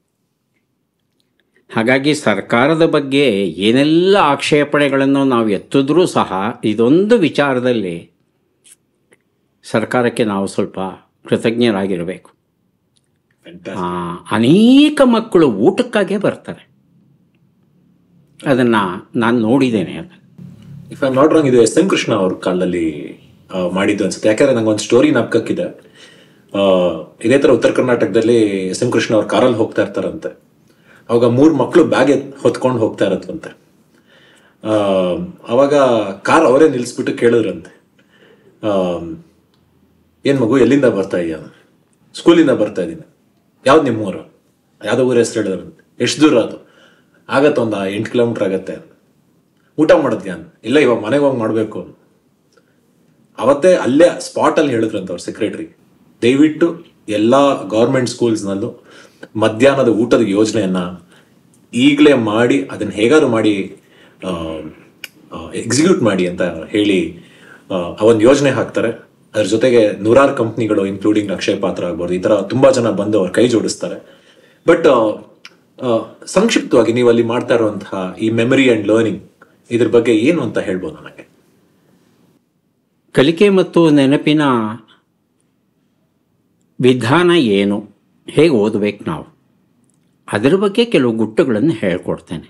ಹಾಗಾಗಿ ಸರ್ಕಾರದ ಬಗ್ಗೆ ಏನೆಲ್ಲ ಆಕ್ಷೇಪಣೆಗಳನ್ನು ನಾವು ಎತ್ತಿದ್ರೂ ಸಹ ಇದೊಂದು ವಿಚಾರದಲ್ಲಿ ಸರ್ಕಾರಕ್ಕೆ ನಾವು ಸ್ವಲ್ಪ ಕೃತಜ್ಞರಾಗಿರಬೇಕು ಆ, ಅನೇಕ ಮಕ್ಕಳು ಊಟಕ್ಕಾಗೇ ಬರ್ತಾರೆ ಅದನ್ನು ನಾನು ನೋಡಿದ್ದೇನೆ ಅದು ಇಫ್ ಐ ನಾಟ್ ರಾಂಗ್ ಇದು ಎಸ್ ಎಂ ಕೃಷ್ಣ ಅವ್ರ ಕಾಲದಲ್ಲಿ ಆ, ಮಾಡಿದ್ದು ಅನ್ಸುತ್ತೆ ಯಾಕಂದ್ರೆ ನಂಗೆ ಒಂದು ಸ್ಟೋರಿ ನಾಪಕಕ್ಕಿದೆ ಆ, ಇದೇ ತರ ಉತ್ತರ ಕರ್ನಾಟಕದಲ್ಲಿ ಎಸ್ ಎಂ ಕೃಷ್ಣ ಅವ್ರ ಕಾರಲ್ಲಿ ಹೋಗ್ತಾ ಇರ್ತಾರಂತೆ ಅವಾಗ ಮೂರ್ ಮಕ್ಕಳು ಬ್ಯಾಗ್ ಹೊತ್ಕೊಂಡು ಹೋಗ್ತಾ ಇರತ್ತಂತೆ ಆ, ಅವಾಗ ಕಾರ್ ಅವರೇ ನಿಲ್ಲಿಸ್ಬಿಟ್ಟು ಕೇಳಿದ್ರಂತೆ ಆ, ಏನ್ ಮಗು ಎಲ್ಲಿಂದ ಬರ್ತಾ ಇದೀಯ ಸ್ಕೂಲಿಂದ ಬರ್ತಾ ಇದ್ದೀನಿ ಯಾವ್ದು ನಿಮ್ಮ ಊರು ಯಾವ್ದೋ ಊರ ಹೆಸರು ಹೇಳಿದ್ರಂತೆ ಎಷ್ಟು ದೂರ ಅದು ಆಗತ್ತೆ ಒಂದು ಎಂಟು ಕಿಲೋಮೀಟರ್ ಆಗತ್ತೆ ಊಟ ಮಾಡಿದ್ಯಾ ಇಲ್ಲ ಇವಾಗ ಮನೆಗೆ ಹೋಗಿ ಮಾಡಬೇಕು ಅವತ್ತೇ ಅಲ್ಲೇ ಸ್ಪಾಟ್ ಅಲ್ಲಿ ಹೇಳಿದ್ರಂತ ಅವ್ರ ಸೆಕ್ರೆಟರಿ ದಯವಿಟ್ಟು ಎಲ್ಲ ಗೌರ್ಮೆಂಟ್ ಸ್ಕೂಲ್ಸ್ನಲ್ಲೂ ಮಧ್ಯಾಹ್ನದ ಊಟದ ಯೋಜನೆಯನ್ನ ಈಗಲೇ ಮಾಡಿ ಅದನ್ನ ಹೇಗಾದ್ರು ಮಾಡಿ ಎಕ್ಸಿಕ್ಯೂಟ್ ಮಾಡಿ ಅಂತ ಹೇಳಿ ಆ, ಆ ಒಂದು ಯೋಜನೆ ಹಾಕ್ತಾರೆ ಅದ್ರ ಜೊತೆಗೆ ನೂರಾರು ಕಂಪ್ನಿಗಳು ಇನ್ಕ್ಲೂಡಿಂಗ್ ಅಕ್ಷಯ ಪಾತ್ರ ಆಗ್ಬೋದು ಈ ತರ ತುಂಬಾ ಜನ ಬಂದು ಅವ್ರ ಕೈ ಜೋಡಿಸ್ತಾರೆ ಬಟ್ ಸಂಕ್ಷಿಪ್ತವಾಗಿ ನೀವು ಅಲ್ಲಿ ಮಾಡ್ತಾ ಇರುವಂತಹ ಈ ಮೆಮರಿ ಅಂಡ್ ಲರ್ನಿಂಗ್ ಇದ್ರ ಬಗ್ಗೆ ಏನು ಅಂತ ಹೇಳ್ಬೋದು ನನಗೆ ಕಲಿಕೆ ಮತ್ತು ನೆನಪಿನ ವಿಧಾನ ಏನು ಹೇಗೆ ಓದಬೇಕು ನಾವು ಅದರ ಬಗ್ಗೆ ಕೆಲವು ಗುಟ್ಟುಗಳನ್ನು ಹೇಳ್ಕೊಡ್ತೇನೆ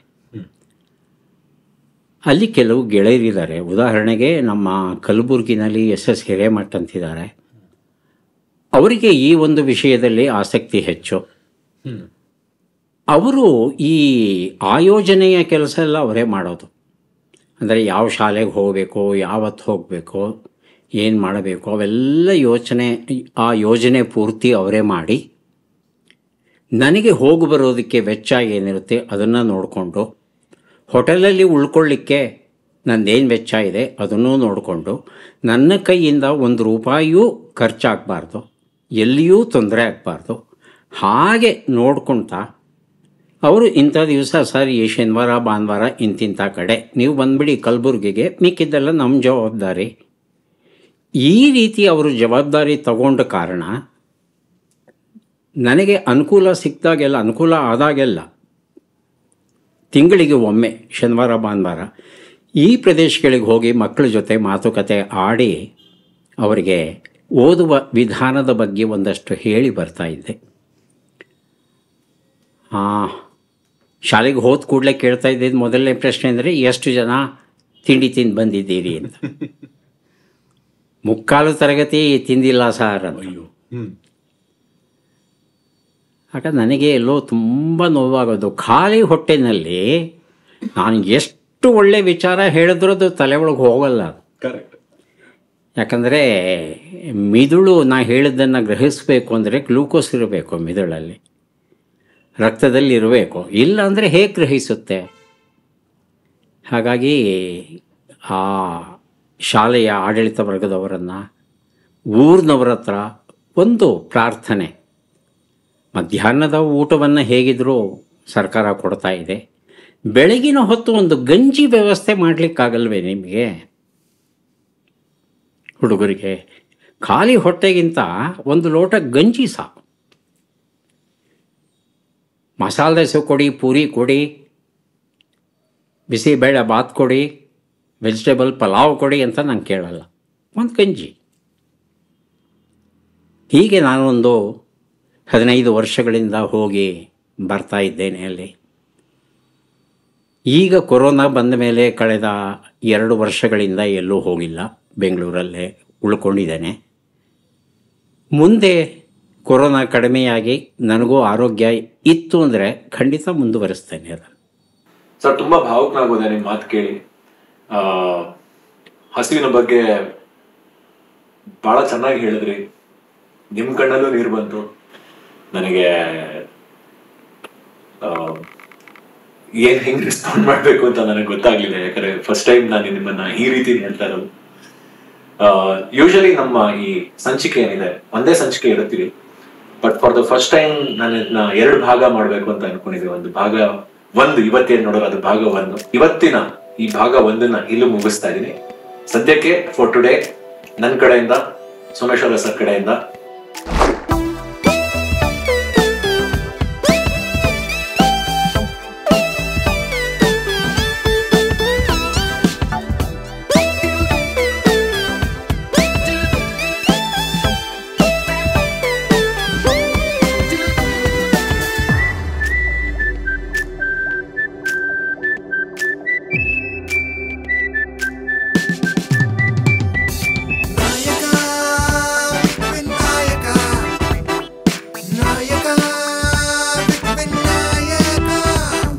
ಅಲ್ಲಿ ಕೆಲವು ಗೆಳೆಯರಿದ್ದಾರೆ ಉದಾಹರಣೆಗೆ ನಮ್ಮ ಕಲಬುರಗಿನಲ್ಲಿ ಎಸ್ ಎಸ್ ಹಿರೇಮಠ್ ಅಂತಿದ್ದಾರೆ ಅವರಿಗೆ ಈ ಒಂದು ವಿಷಯದಲ್ಲಿ ಆಸಕ್ತಿ ಹೆಚ್ಚು ಅವರು ಈ ಆಯೋಜನೆಯ ಕೆಲಸ ಎಲ್ಲ ಅವರೇ ಮಾಡೋದು ಅಂದರೆ ಯಾವ ಶಾಲೆಗೆ ಹೋಗಬೇಕು ಯಾವತ್ತು ಹೋಗಬೇಕು ಏನು ಮಾಡಬೇಕು ಅವೆಲ್ಲ ಯೋಚನೆ ಆ ಯೋಜನೆ ಪೂರ್ತಿ ಅವರೇ ಮಾಡಿ ನನಗೆ ಹೋಗಿ ಬರೋದಕ್ಕೆ ವೆಚ್ಚ ಏನಿರುತ್ತೆ ಅದನ್ನು ನೋಡಿಕೊಂಡು ಹೋಟೆಲಲ್ಲಿ ಉಳ್ಕೊಳ್ಳಿಕ್ಕೆ ನಂದೇನು ವೆಚ್ಚ ಇದೆ ಅದನ್ನೂ ನೋಡಿಕೊಂಡು ನನ್ನ ಕೈಯಿಂದ ಒಂದು ರೂಪಾಯಿಯೂ ಖರ್ಚಾಗಬಾರ್ದು ಎಲ್ಲಿಯೂ ತೊಂದರೆ ಆಗಬಾರ್ದು ಹಾಗೆ ನೋಡ್ಕೊಳ್ತಾ ಅವರು ಇಂಥ ದಿವಸ ಸರ್ ಈ ಶನಿವಾರ ಭಾನುವಾರ ಇಂತಿಂಥ ಕಡೆ ನೀವು ಬಂದ್ಬಿಡಿ ಕಲಬುರ್ಗಿಗೆ ಮಿಕ್ಕಿದ್ದೆಲ್ಲ ನಮ್ಮ ಜವಾಬ್ದಾರಿ ಈ ರೀತಿ ಅವರು ಜವಾಬ್ದಾರಿ ತಗೊಂಡ ಕಾರಣ ನನಗೆ ಅನುಕೂಲ ಸಿಕ್ಕಿದಾಗೆಲ್ಲ ಅನುಕೂಲ ಆದಾಗೆಲ್ಲ ತಿಂಗಳಿಗೆ ಒಮ್ಮೆ ಶನಿವಾರ ಭಾನುವಾರ ಈ ಪ್ರದೇಶಗಳಿಗೆ ಹೋಗಿ ಮಕ್ಕಳ ಜೊತೆ ಮಾತುಕತೆ ಆಡಿ ಅವರಿಗೆ ಓದುವ ವಿಧಾನದ ಬಗ್ಗೆ ಒಂದಷ್ಟು ಹೇಳಿ ಬರ್ತಾ ಇದ್ದೆ ಹಾಂ ಶಾಲೆಗೆ ಹೋದ ಕೂಡಲೇ ಕೇಳ್ತಾ ಇದ್ದಿದ್ದು ಮೊದಲನೇ ಪ್ರಶ್ನೆ ಅಂದರೆ ಎಷ್ಟು ಜನ ತಿಂಡಿ ತಿಂದು ಬಂದಿದ್ದೀರಿ ಅಂತ ಮುಕ್ಕಾಲು ತರಗತಿ ತಿಂದಿಲ್ಲ ಸಾರ್ ಅಂತ ಅಯ್ಯೋ ಹ್ಮ್ ಆಗ ನನಗೆ ಎಲ್ಲೋ ತುಂಬ ನೋವಾಗೋದು ಖಾಲಿ ಹೊಟ್ಟೆನಲ್ಲಿ ನಾನು ಎಷ್ಟು ಒಳ್ಳೆ ವಿಚಾರ ಹೇಳಿದ್ರೂ ಅದು ತಲೆ ಒಳಗೆ ಹೋಗಲ್ಲ ಅದು. ಕರೆಕ್ಟ್ ಯಾಕಂದರೆ ಮಿದುಳು ನಾ ಹೇಳಿದ್ದನ್ನು ಗ್ರಹಿಸಬೇಕು ಅಂದರೆ ಗ್ಲೂಕೋಸ್ ಇರಬೇಕು ಮಿದುಳಲ್ಲಿ ರಕ್ತದಲ್ಲಿ ಇರಬೇಕು ಇಲ್ಲ ಅಂದರೆ ಹೇಗೆ ಗ್ರಹಿಸುತ್ತೆ ಹಾಗಾಗಿ ಆ ಶಾಲೆಯ ಆಡಳಿತ ವರ್ಗದವರನ್ನು ಊರಿನವರ ಹತ್ರ ಒಂದು ಪ್ರಾರ್ಥನೆ ಮಧ್ಯಾಹ್ನದ ಊಟವನ್ನು ಹೇಗಿದ್ರೂ ಸರ್ಕಾರ ಕೊಡ್ತಾ ಇದೆ ಬೆಳಗಿನ ಹೊತ್ತು ಒಂದು ಗಂಜಿ ವ್ಯವಸ್ಥೆ ಮಾಡಲಿಕ್ಕಾಗಲ್ವೇ ನಿಮಗೆ ಹುಡುಗರಿಗೆ ಖಾಲಿ ಹೊಟ್ಟೆಗಿಂತ ಒಂದು ಲೋಟ ಗಂಜಿ ಸಾಕು ಮಸಾಲೆ ದೋಸೆ ಕೊಡಿ ಪೂರಿ ಕೊಡಿ ಬಿಸಿಬೇಳೆ ಬಾತ್ ಕೊಡಿ ವೆಜಿಟೇಬಲ್ ಪಲಾವ್ ಕೊಡಿ ಅಂತ ನಾನು ಕೇಳಲ್ಲ ಒಂದು ಗಂಜಿ ಹೀಗೆ ನಾನೊಂದು ಹದಿನೈದು ವರ್ಷಗಳಿಂದ ಹೋಗಿ ಬರ್ತಾ ಇದ್ದೇನೆ ಅಲ್ಲಿ ಈಗ ಕೊರೋನಾ ಬಂದ ಮೇಲೆ ಕಳೆದ ಎರಡು ವರ್ಷಗಳಿಂದ ಎಲ್ಲೂ ಹೋಗಿಲ್ಲ ಬೆಂಗಳೂರಲ್ಲೇ ಉಳ್ಕೊಂಡಿದ್ದೇನೆ ಮುಂದೆ ಕೊರೋನಾ ಕಡಿಮೆಯಾಗಿ ನನಗೂ ಆರೋಗ್ಯ ಇತ್ತು ಅಂದರೆ ಖಂಡಿತ ಮುಂದುವರಿಸ್ತೇನೆ ಅದನ್ನು ಸರ್ ತುಂಬಾ ಭಾವುಕನಾಗೋದೆ ನಿಮ್ಮ ಮಾತು ಕೇಳಿ ಆ ಹಸಿವಿನ ಬಗ್ಗೆ ಬಹಳ ಚೆನ್ನಾಗಿ ಹೇಳಿದ್ರಿ ನಿಮ್ ಕಣ್ಣಲ್ಲೂ ನೀರು ಬಂತು ನನಗೆ ಆ, ಏನ್ ಹೆಂಗ್ ರೆಸ್ಪಾಂಡ್ ಮಾಡ್ಬೇಕು ಅಂತ ನನಗೆ ಗೊತ್ತಾಗ್ಲಿಲ್ಲ ಯಾಕಂದ್ರೆ ಫಸ್ಟ್ ಟೈಮ್ ನಾನು ನಿಮ್ಮನ್ನ ಈ ರೀತಿ ಹೇಳ್ತಾ ಇರೋದು ಯೂಶಲಿ ನಮ್ಮ ಈ ಸಂಚಿಕೆ ಏನಿದೆ ಒಂದೇ ಸಂಚಿಕೆ ಇರುತ್ತೀವಿ but for the first time ನಾನು ಇದನ್ನ ಎರಡು ಭಾಗ ಮಾಡ್ಬೇಕು ಅಂತ ಅನ್ಕೊಂಡಿದ್ದೆ ಒಂದು ಭಾಗ ಒಂದು ಇವತ್ತೇನ್ ನೋಡೋರು ಅದು ಭಾಗ ಒಂದು ಇವತ್ತಿನ ಈ ಭಾಗ ಒಂದನ್ನ ಇಲ್ಲೂ ಮುಗಿಸ್ತಾ ಇದೀನಿ ಸದ್ಯಕ್ಕೆ ಫಾರ್ ಟುಡೇ ನನ್ನ ಕಡೆಯಿಂದ ಸೋಮೇಶ್ವರ ಸರ್ ಕಡೆಯಿಂದ Vinayaka, Vinayaka, Vinayaka, Vinayaka.